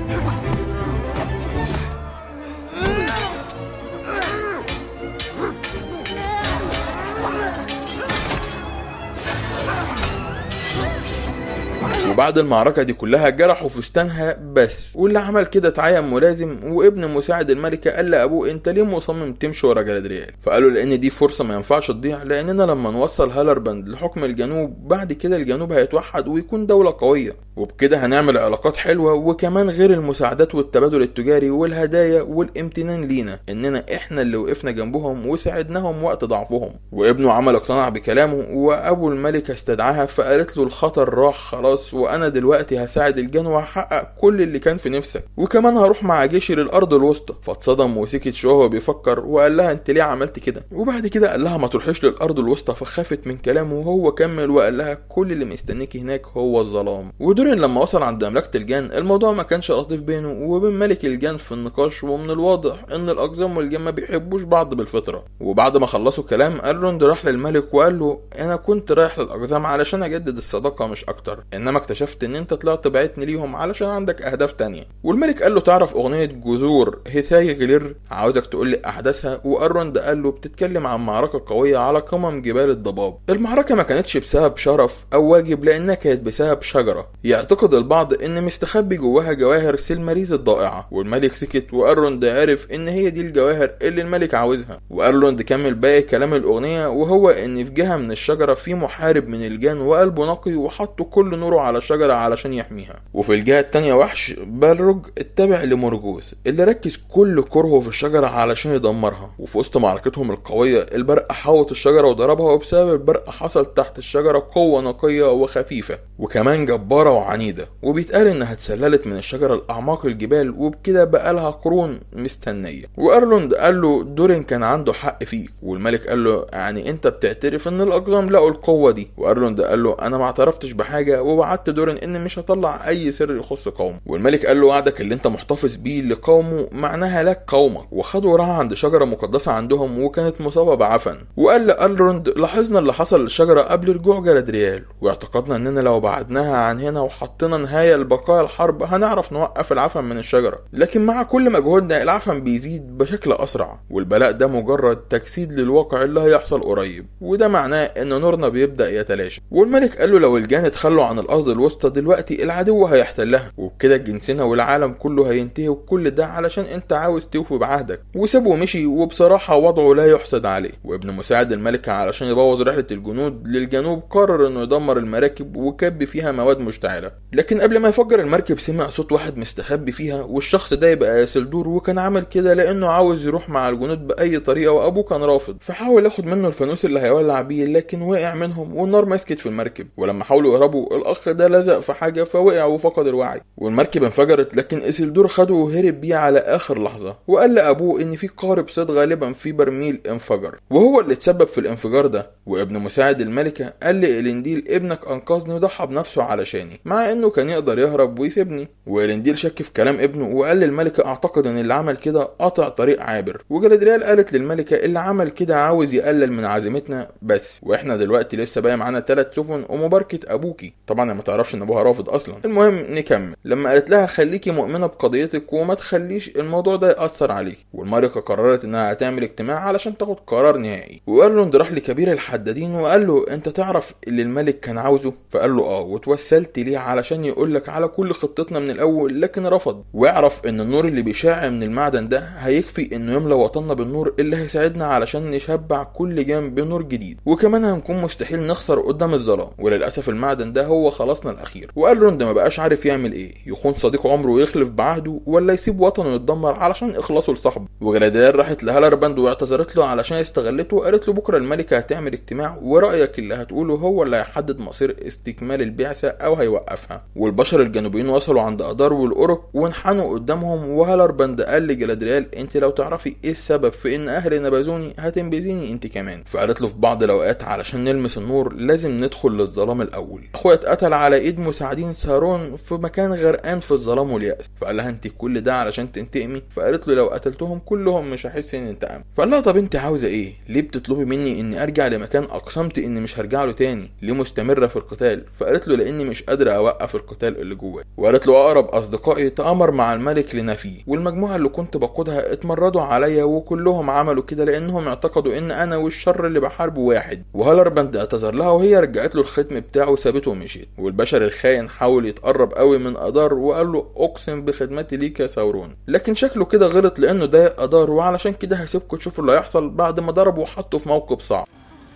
وبعد المعركة دي كلها جرحوا فستانها بس واللي عمل كده اتعين ملازم وابن مساعد الملكة قال لأبوه انت ليه مصمم تمشي ورا جلادريال فقالوا لأن دي فرصة ما ينفعش تضيع لأننا لما نوصل هالربند لحكم الجنوب بعد كده الجنوب هيتوحد ويكون دولة قوية وبكده هنعمل علاقات حلوة وكمان غير المساعدات والتبادل التجاري والهدايا والامتنان لينا اننا احنا اللي وقفنا جنبهم وساعدناهم وقت ضعفهم وابنه عمل اقتنع بكلامه وابو الملكة استدعاها فقالت له الخطر راح خلاص وانا دلوقتي هساعد الجن وهحقق كل اللي كان في نفسك وكمان هروح مع جيشي للارض الوسطى فاتصدم وسكت شويه وهو بيفكر وقال لها انت ليه عملت كده وبعد كده قال لها ما تروحيش للارض الوسطى فخافت من كلامه وهو كمل وقال لها كل اللي مستنيكي هناك هو الظلام ودورين لما وصل عند مملكه الجان الموضوع ما كانش لطيف بينه وبين ملك الجان في النقاش ومن الواضح ان الاقزام والجان ما بيحبوش بعض بالفطره وبعد ما خلصوا كلام الروند راح للملك وقال له انا كنت رايح للاقزام علشان اجدد الصداقه مش اكتر انما اكتشفت ان انت طلعت بعتني ليهم علشان عندك اهداف تانية والملك قال له تعرف اغنية جذور هيثاي غلير عاوزك تقول لي احداثها واروند قال له بتتكلم عن معركة قوية على قمم جبال الضباب المعركة ما كانتش بسبب شرف او واجب لانها كانت بسبب شجرة يعتقد البعض ان مستخبي جواها جواهر سيلماريز الضائعة والملك سكت واروند عرف ان هي دي الجواهر اللي الملك عاوزها واروند كمل باقي كلام الاغنية وهو ان في جهة من الشجرة في محارب من الجان وقلبه نقي وحطوا كل نوره على الشجرة علشان يحميها وفي الجهة التانية وحش بالرج اتبع لمورجوث اللي ركز كل كرهه في الشجرة علشان يدمرها وفي وسط معركتهم القوية البرق حوط الشجرة وضربها وبسبب البرق حصل تحت الشجرة قوة نقية وخفيفة وكمان جبارة وعنيدة وبيتقال انها اتسللت من الشجرة لأعماق الجبال وبكده بقالها قرون مستنية وارلوند قال له دورين كان عنده حق فيك والملك قال له يعني انت بتعترف ان الاقزام لقوا القوة دي وارلوند قال له انا ما اعترفتش بحاجة ووعدت دورين ان مش هطلع اي سر يخص قومه والملك قال له وعدك اللي انت محتفظ بيه لقومه معناها لك قومك وخدوا وراها عند شجره مقدسه عندهم وكانت مصابه بعفن وقال لالروند لاحظنا اللي حصل للشجره قبل رجوع جلادريال واعتقدنا اننا لو بعدناها عن هنا وحطينا نهايه لبقايا الحرب هنعرف نوقف العفن من الشجره لكن مع كل مجهودنا العفن بيزيد بشكل اسرع والبلاء ده مجرد تجسيد للواقع اللي هيحصل قريب وده معناه ان نورنا بيبدا يتلاشى والملك قال له لو الجان اتخلوا عن الارض الوسطى دلوقتي العدو هيحتلها وبكده جنسنا والعالم كله هينتهي وكل ده علشان انت عاوز توفي بعهدك وسابه ومشي وبصراحة وضعه لا يحسد عليه وابن مساعد الملكة علشان يبوظ رحلة الجنود للجنوب قرر انه يدمر المراكب وكب فيها مواد مشتعلة لكن قبل ما يفجر المركب سمع صوت واحد مستخبي فيها والشخص ده يبقى ياسلدور وكان عامل كده لانه عاوز يروح مع الجنود باي طريقة وابوه كان رافض فحاول ياخد منه الفانوس اللي هيولع بيه لكن وقع منهم والنار مسكت في المركب ولما حاولوا يهربوا الاخ ده لزق في حاجة فوقع وفقد الوعي والمركب انفجرت لكن اسلدور خده وهرب بيه على اخر لحظة وقال لابوه ان في قارب صيد غالبا في برميل انفجر وهو اللي اتسبب في الانفجار ده وابن مساعد الملكة قال لإلنديل ابنك انقذني وضحى بنفسه علشاني مع انه كان يقدر يهرب ويسيبني ورنديل شك في كلام ابنه وقال للملكة اعتقد ان اللي عمل كده قطع طريق عابر وجلادريال قالت للملكة اللي عمل كده عاوز يقلل من عزيمتنا بس واحنا دلوقتي لسه باقي معانا ثلاث سفن ومباركة ابوكي طبعا ما تعرفش ان ابوها رافض اصلا المهم نكمل لما قالت لها خليكي مؤمنة بقضيتك وما تخليش الموضوع ده يأثر عليك والملكة قررت انها هتعمل اجتماع علشان تاخد قرار نهائي وارلوند راح لكبير الحدادين وقال له انت تعرف اللي الملك كان عاوزه فقال له اه وتوسلت ليه علشان يقول لك على كل خطتنا من الاول لكن رفض واعرف ان النور اللي بيشع من المعدن ده هيكفي انه يملى وطننا بالنور اللي هيساعدنا علشان نشبع كل جنب بنور جديد وكمان هنكون مستحيل نخسر قدام الظلام وللاسف المعدن ده هو خلاصنا الاخير وارلوند ما بقاش عارف يعمل ايه يخون صديق عمره ويخلف بعهده ولا يسيب وطنه يتدمر علشان اخلاصه لصاحبه وجلادير راحت لهالربند واعتذرت له علشان استغلته وقالت له بكره الملكه هتعمل اجتماع ورايك اللي هتقوله هو اللي هيحدد مصير استكمال البعثه او هيوقفها والبشر الجنوبيين وصلوا عند ادار والاورك وانحنوا قدامهم وهالربند قال لجلادريال انت لو تعرفي ايه السبب في ان اهل نبذوني هتنبذيني انت كمان فقالت له في بعض الاوقات علشان نلمس النور لازم ندخل للظلام الاول اخويا اتقتل على ايد مساعدين سارون في مكان غرقان في الظلام واليأس فقال لها انت كل ده علشان تنتقمي فقالت له لو قتلتهم كلهم مش هحس اني انتقم فقال لها طب انت عاوزه ايه ليه بتطلبي مني اني ارجع لمكان اقسمت اني مش هرجع له تاني ليه مستمره في القتال فقالت له لاني مش قادره اوقف القتال اللي جواي وقالت له اقرب اصدقائي تامر مع الملك لنفيه والمجموعه اللي كنت بقودها اتمردوا عليا وكلهم عملوا كده لانهم اعتقدوا ان انا والشر اللي بحاربه واحد وهالربند اعتذر لها وهي رجعت له الختم بتاعه وسابته ومشيت والبشر الخاين حاول يتقرب قوي من ادار وقال له اقسم بخدمتي ليك يا ساورون لكن شكله كده غلط لانه ضايق ادار وعلشان كده هسيبكم تشوفوا اللي هيحصل بعد ما ضربه وحطه في موقف صعب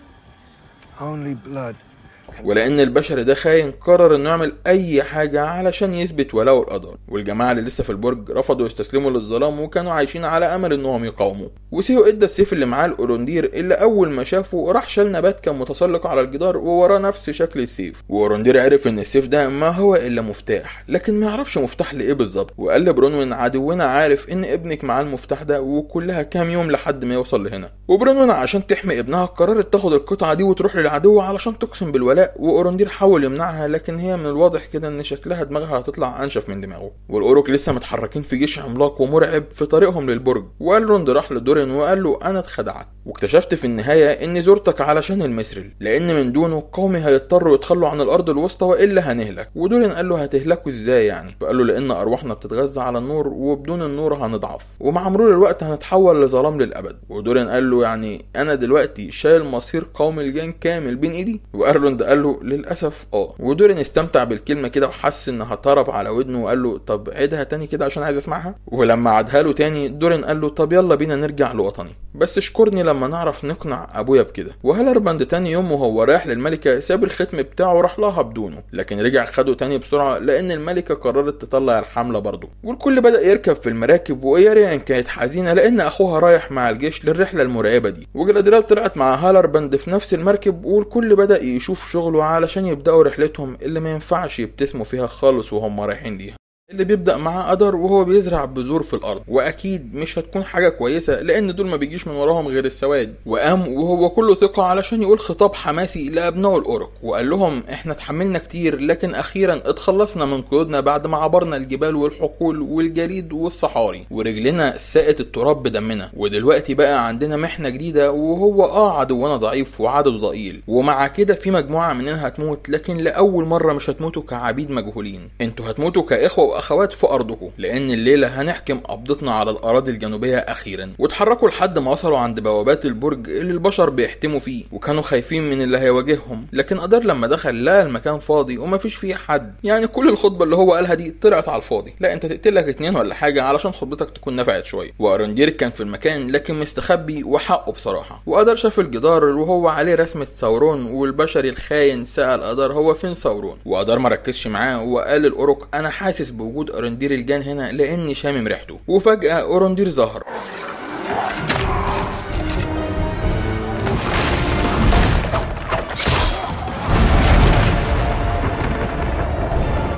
Only blood. ولان البشر ده خاين قرر انه يعمل اي حاجه علشان يثبت ولاءه القدر والجماعه اللي لسه في البرج رفضوا يستسلموا للظلام وكانوا عايشين على امل انهم يقاوموا وسيو ادى السيف اللي معاه الاوروندير اللي اول ما شافه راح شال نبات كان متسلق على الجدار ووراه نفس شكل السيف واوروندير عرف ان السيف ده ما هو الا مفتاح لكن ما يعرفش مفتاح لايه بالظبط وقال لبرونوين عدونا عارف ان ابنك معاه المفتاح ده وكلها كام يوم لحد ما يوصل لهنا وبرونوين عشان تحمي ابنها قررت تاخد القطعه دي وتروح للعدو علشان تقسم بالولاء واوروندير حاول يمنعها لكن هي من الواضح كده ان شكلها دماغها هتطلع انشف من دماغه والاوروك لسه متحركين في جيش عملاق ومرعب في طريقهم للبرج والروند راح لدورين وقال له انا اتخدعت واكتشفت في النهايه اني زرتك علشان المسرل لان من دونه قومي هيضطروا يتخلوا عن الارض الوسطى والا هنهلك ودورين قال له هتهلكوا ازاي يعني فقال له لان ارواحنا بتتغذى على النور وبدون النور هنضعف ومع مرور الوقت هنتحول لظلام للابد ودورين قال له يعني انا دلوقتي شايل مصير قوم الجان كامل بين ايدي وارلوند قال له للاسف اه ودورين استمتع بالكلمه كده وحس انها طرب على ودنه وقال له طب عيدها تاني كده عشان عايز اسمعها ولما عادها له تاني دورين قال له طب يلا بينا نرجع لوطني بس اشكرني لما نعرف نقنع ابويا بكده وهالربند تاني يوم وهو رايح للملكه ساب الختم بتاعه وراح لها بدونه لكن رجع خده تاني بسرعه لان الملكه قررت تطلع الحمله برضه والكل بدا يركب في المراكب وإياريان كانت حزينه لان اخوها رايح مع الجيش للرحله المرعبه دي وجلادريال طلعت مع هالربند في نفس المركب والكل بدا يشوف شغله علشان يبداوا رحلتهم اللي ما ينفعش يبتسموا فيها خالص وهم رايحين ليها اللي بيبدأ معاه قدر وهو بيزرع بذور في الأرض وأكيد مش هتكون حاجة كويسة لأن دول ما بيجيش من وراهم غير السواد وقام وهو كله ثقة علشان يقول خطاب حماسي لأبناء الأورك وقال لهم إحنا اتحملنا كتير لكن أخيرا اتخلصنا من قيودنا بعد ما عبرنا الجبال والحقول والجليد والصحاري ورجلنا ساقت التراب بدمنا ودلوقتي بقى عندنا محنة جديدة وهو آه عدونا ضعيف وعدده ضئيل ومع كده في مجموعة مننا هتموت لكن لأول مرة مش هتموتوا كعبيد مجهولين انتوا هتموتوا كإخوة واخوات في ارضكم لان الليله هنحكم قبضتنا على الاراضي الجنوبيه اخيرا واتحركوا لحد ما وصلوا عند بوابات البرج اللي البشر بيحتموا فيه وكانوا خايفين من اللي هيواجههم لكن قدر لما دخل لقى المكان فاضي ومفيش فيه حد يعني كل الخطبه اللي هو قالها دي طلعت على الفاضي لا انت تقتلك اتنين ولا حاجه علشان خطبتك تكون نفعت شويه وارندير كان في المكان لكن مستخبي وحقه بصراحه وقدر شاف الجدار وهو عليه رسمه ثورون والبشري الخاين سال قدر هو فين ثورون وقدر ما ركزش معاه وقال للاوروك انا حاسس بوجود اورندير الجان هنا لاني شامم ريحته وفجاه اورندير ظهر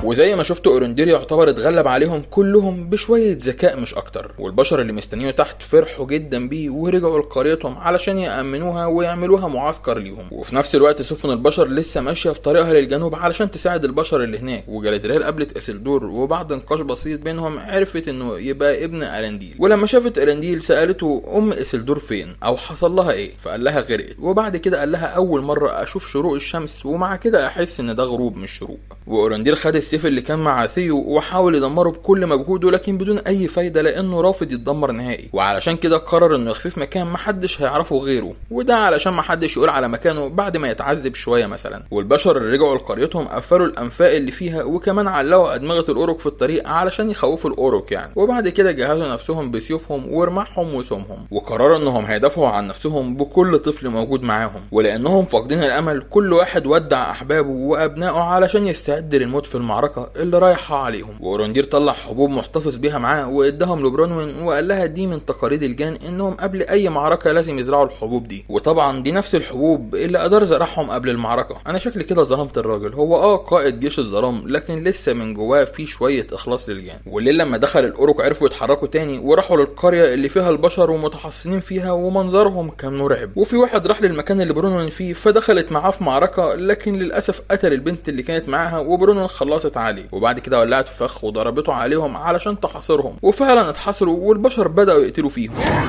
وزي ما شفتوا اورندير يعتبر اتغلب عليهم كلهم بشويه ذكاء مش اكتر والبشر اللي مستنيه تحت فرحوا جدا بيه ورجعوا لقريتهم علشان يامنوها ويعملوها معسكر ليهم وفي نفس الوقت سفن البشر لسه ماشيه في طريقها للجنوب علشان تساعد البشر اللي هناك وجالادريال قابلت اسلدور وبعد نقاش بسيط بينهم عرفت انه يبقى ابن الانديل ولما شافت الانديل سالته ام اسلدور فين او حصل لها ايه فقال لها غرقت وبعد كده قال لها اول مره اشوف شروق الشمس ومع كده احس ان ده غروب مش شروق واورنديل خد السيف اللي كان مع ثيو وحاول يدمره بكل مجهوده لكن بدون اي فايده لانه رافض يتدمر نهائي وعلشان كده قرر انه يخفيه في مكان محدش هيعرفه غيره وده علشان محدش يقول على مكانه بعد ما يتعذب شويه مثلا والبشر اللي رجعوا لقريتهم قفلوا الانفاق اللي فيها وكمان علقوا ادمغه الاوروك في الطريق علشان يخوفوا الاوروك يعني وبعد كده جهزوا نفسهم بسيوفهم ورماحهم وسمهم وقرروا انهم هيدافعوا عن نفسهم بكل طفل موجود معاهم ولانهم فاقدين الامل كل واحد ودع احبابه وابنائه علشان يستعد للموت في المعركه اللي رايحه عليهم واورندير طلع حبوب محتفظ بيها معاه واداهم لبرونوين وقال لها دي من تقاليد الجان انهم قبل اي معركه لازم يزرعوا الحبوب دي وطبعا دي نفس الحبوب اللي ادار زرعهم قبل المعركه انا شكلي كده ظلمت الراجل هو اه قائد جيش الظلام لكن لسه من جواه في شويه اخلاص للجان والليل لما دخل الاوروك عرفوا يتحركوا تاني وراحوا للقريه اللي فيها البشر ومتحصنين فيها ومنظرهم كان مرعب وفي واحد راح للمكان اللي برونوين فيه فدخلت معاه في معركه لكن للاسف قتل البنت اللي كانت معاها وبرونوين خلصت عليه وبعد كده ولعت فخ وضربته عليهم علشان تحاصرهم وفعلا اتحاصروا والبشر بداوا يقتلوا فيهم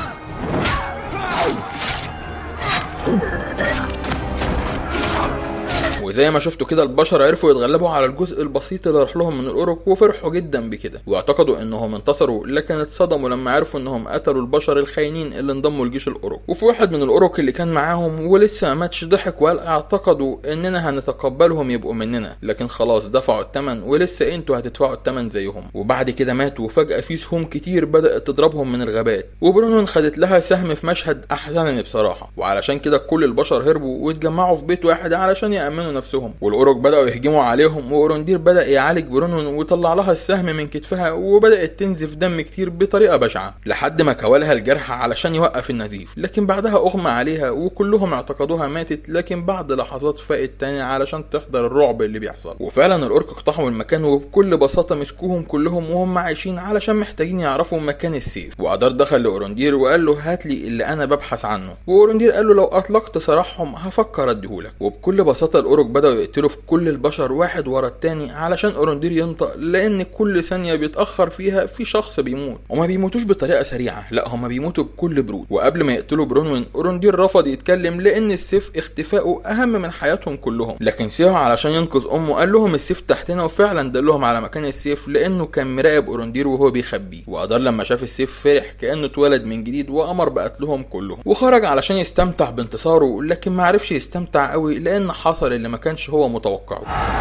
وزي ما شفتوا كده البشر عرفوا يتغلبوا على الجزء البسيط اللي راح لهم من الاوروك وفرحوا جدا بكده واعتقدوا انهم انتصروا لكن اتصدموا لما عرفوا انهم قتلوا البشر الخاينين اللي انضموا لجيش الاوروك وفي واحد من الاوروك اللي كان معاهم ولسه ما ماتش ضحك وقال اعتقدوا اننا هنتقبلهم يبقوا مننا لكن خلاص دفعوا الثمن ولسه انتوا هتدفعوا الثمن زيهم وبعد كده ماتوا وفجاه في سهوم كتير بدات تضربهم من الغابات وبرونون خدت لها سهم في مشهد احزنني بصراحه وعلشان كده كل البشر هربوا واتجمعوا في بيت واحد علشان يامنوا نفسهم والاوروك بداوا يهجموا عليهم واوروندير بدا يعالج برونون وطلع لها السهم من كتفها وبدات تنزف دم كتير بطريقه بشعه لحد ما كوالها الجرح علشان يوقف النزيف لكن بعدها اغمى عليها وكلهم اعتقدوها ماتت لكن بعد لحظات فاقت تاني علشان تحضر الرعب اللي بيحصل وفعلا الاورك اقتحموا المكان وبكل بساطه مسكوهم كلهم وهم عايشين علشان محتاجين يعرفوا مكان السيف وادار دخل لاوروندير وقال له هات لي اللي انا ببحث عنه واوروندير قال له لو اطلقت سراحهم هفكر اديهولك وبكل بساطه الاورك بداوا يقتلوا في كل البشر واحد ورا التاني علشان اوروندير ينطق لان كل ثانيه بيتاخر فيها في شخص بيموت وما بيموتوش بطريقه سريعه لا هما بيموتوا بكل برود وقبل ما يقتلوا برونوين اوروندير رفض يتكلم لان السيف اختفائه اهم من حياتهم كلهم لكن سيهو علشان ينقذ امه قال لهم السيف تحتنا وفعلا دلهم على مكان السيف لانه كان مراقب اوروندير وهو بيخبيه وقدر لما شاف السيف فرح كانه اتولد من جديد وامر بقتلهم كلهم وخرج علشان يستمتع بانتصاره لكن ما عرفش يستمتع قوي لان حصل اللي ما كانش هو متوقعه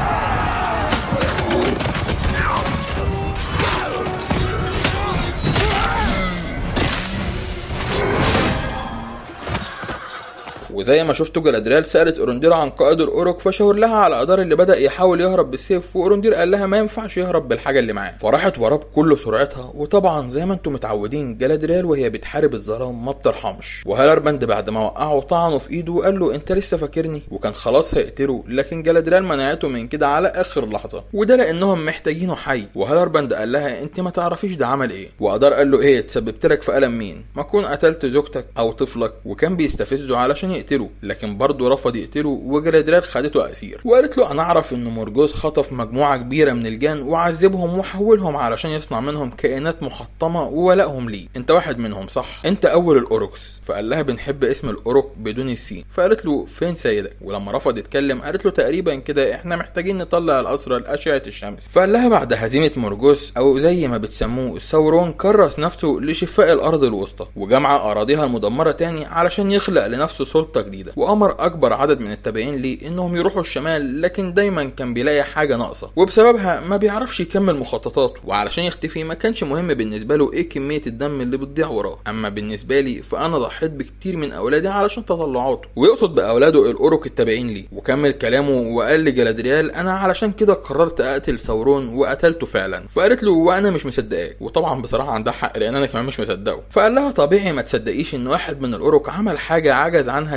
وزي ما شفتوا جلادريال سالت اوروندير عن قائد الاوروك فشاور لها على ادار اللي بدا يحاول يهرب بالسيف واوروندير قال لها ما ينفعش يهرب بالحاجه اللي معاه فراحت وراه بكل سرعتها وطبعا زي ما انتم متعودين جلادريال وهي بتحارب الظلام ما بترحمش وهالربند بعد ما وقعه طعنه في ايده وقال له انت لسه فاكرني وكان خلاص هيقتله لكن جلادريال منعته من كده على اخر لحظه وده لانهم محتاجينه حي وهالربند قال لها انت ما تعرفيش ده عمل ايه وادار قال له ايه تسببت لك في الم مين ما كون قتلت زوجتك او طفلك وكان بيستفزه علشان يقتله لكن برضه رفض يقتله وجلادريال خدته اسير وقالت له انا اعرف ان مورجوث خطف مجموعه كبيره من الجان وعذبهم وحولهم علشان يصنع منهم كائنات محطمه وولائهم ليه انت واحد منهم صح انت اول الاوروكس فقال لها بنحب اسم الاوروك بدون السين فقالت له فين سيدك ولما رفض يتكلم قالت له تقريبا كده احنا محتاجين نطلع الاسرى لاشعه الشمس فقال لها بعد هزيمه مورجوث او زي ما بتسموه الثورون كرس نفسه لشفاء الارض الوسطى وجمع اراضيها المدمره تاني علشان يخلق لنفسه سلطه جديده وامر اكبر عدد من التابعين ليه انهم يروحوا الشمال لكن دايما كان بيلاقي حاجه ناقصه وبسببها ما بيعرفش يكمل مخططاته وعلشان يختفي ما كانش مهم بالنسبه له ايه كميه الدم اللي بتضيع وراه اما بالنسبه لي فانا ضحيت بكتير من اولادي علشان تطلعاته ويقصد باولاده الاوروك التابعين ليه وكمل كلامه وقال لجلادريال انا علشان كده قررت اقتل ثورون وقتلته فعلا فقالت له وانا مش مصدقاك وطبعا بصراحه عندها حق لان انا كمان مش مصدقه فقال لها طبيعي ما تصدقيش ان واحد من الاوروك عمل حاجه عجز عنها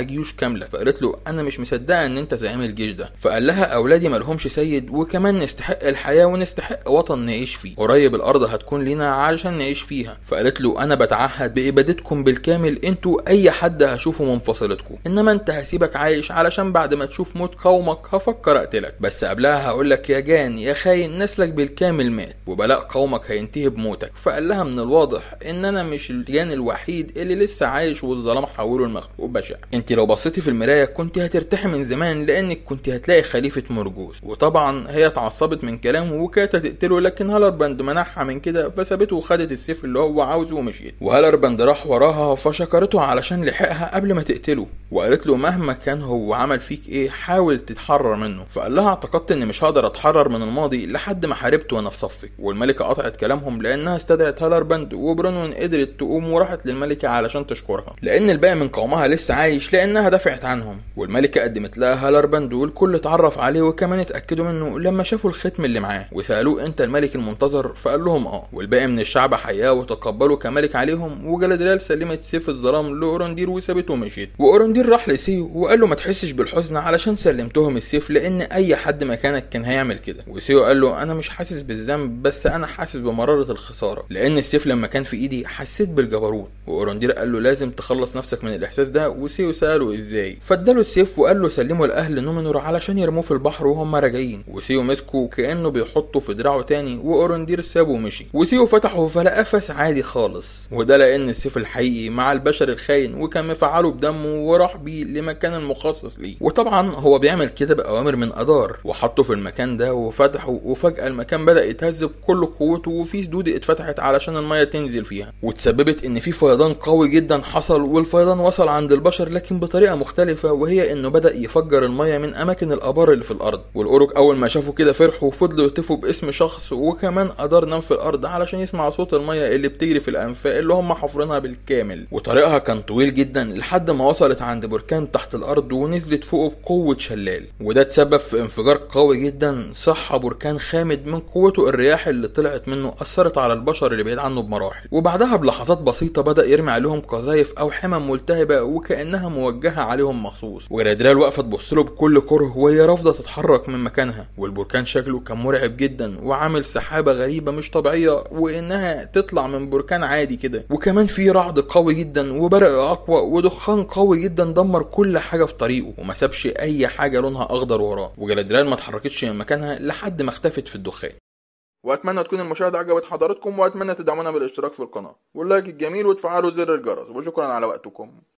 جيوش كامله فقالت له انا مش مصدقه ان انت زعيم الجيش ده فقال لها اولادي مالهمش سيد وكمان نستحق الحياه ونستحق وطن نعيش فيه قريب الارض هتكون لينا علشان نعيش فيها فقالت له انا بتعهد بابادتكم بالكامل انتوا اي حد هشوفه منفصلتكم انما انت هسيبك عايش علشان بعد ما تشوف موت قومك هفكر اقتلك بس قبلها هقول لك يا جان يا خاين نسلك بالكامل مات وبلاء قومك هينتهي بموتك فقال لها من الواضح ان انا مش الجان الوحيد اللي لسه عايش والظلام حوله المخلوق بشع انت لو بصيتي في المرايه كنت هترتاحي من زمان لانك كنت هتلاقي خليفه مرجوز وطبعا هي اتعصبت من كلامه وكانت هتقتله لكن هالربند منعها من كده فسابته وخدت السيف اللي هو عاوزه ومشيت وهالربند راح وراها فشكرته علشان لحقها قبل ما تقتله وقالت له مهما كان هو عمل فيك ايه حاول تتحرر منه فقال لها اعتقدت اني مش هقدر اتحرر من الماضي لحد ما حاربت وانا في صفك والملكه قطعت كلامهم لانها استدعت هالربند وبرونون قدرت تقوم وراحت للملكه علشان تشكرها لان الباقي من قومها لسه عايش لانها دفعت عنهم والملكه قدمت لها هالربند والكل اتعرف عليه وكمان اتاكدوا منه لما شافوا الختم اللي معاه وسالوه انت الملك المنتظر فقال لهم اه والباقي من الشعب حياه وتقبلوا كملك عليهم وجلادريال سلمت سيف الظلام لاوروندير وسابته ومشيت واوروندير راح لسيو وقال له ما تحسش بالحزن علشان سلمتهم السيف لان اي حد مكانك كان هيعمل كده وسيو قال له انا مش حاسس بالذنب بس انا حاسس بمراره الخساره لان السيف لما كان في ايدي حسيت بالجبروت واوروندير قال له لازم تخلص نفسك من الاحساس ده وسيو ساله ازاي فاداله السيف وقال له سلمه لاهل نومنور علشان يرموه في البحر وهم راجعين وسيو مسكه كانه بيحطه في دراعه تاني واوروندير سابه ومشي وسيو فتحه فلقاه فاس عادي خالص وده لان السيف الحقيقي مع البشر الخاين وكان مفعله بدمه وراح بيه لمكان المخصص ليه وطبعا هو بيعمل كده باوامر من ادار وحطه في المكان ده وفتحه وفجاه المكان بدا يتهز بكل قوته وفي سدود اتفتحت علشان الميه تنزل فيها وتسببت ان في فيضان قوي جدا حصل والفيضان وصل عند البشر لكن بطريقه مختلفه وهي انه بدا يفجر الميه من اماكن الابار اللي في الارض والاوروك اول ما شافوا كده فرحوا وفضلوا يهتفوا باسم شخص وكمان ادار نام في الارض علشان يسمع صوت الميه اللي بتجري في الانفاق اللي هم حفرينها بالكامل وطريقها كان طويل جدا لحد ما وصلت عند بركان تحت الارض ونزلت فوقه بقوه شلال وده تسبب في انفجار قوي جدا صح بركان خامد من قوته الرياح اللي طلعت منه اثرت على البشر اللي بعيد عنه بمراحل وبعدها بلحظات بسيطه بدا يرمي عليهم قذايف او حمم ملتهبه وكانها موجهه عليهم مخصوص ورادرال واقفه تبص له بكل كره وهي رافضه تتحرك من مكانها والبركان شكله كان مرعب جدا وعامل سحابه غريبه مش طبيعيه وانها تطلع من بركان عادي كده وكمان في رعد قوي جدا وبرق اقوى ودخان قوي جدا دمر كل حاجه في طريقه وما سابش اي حاجه لونها اخضر وراه وجلادرال ما اتحركتش من مكانها لحد ما اختفت في الدخان واتمنى تكون المشاهده عجبت حضراتكم واتمنى تدعمونا بالاشتراك في القناه واللايك الجميل وتفعلوا زر الجرس وشكرا على وقتكم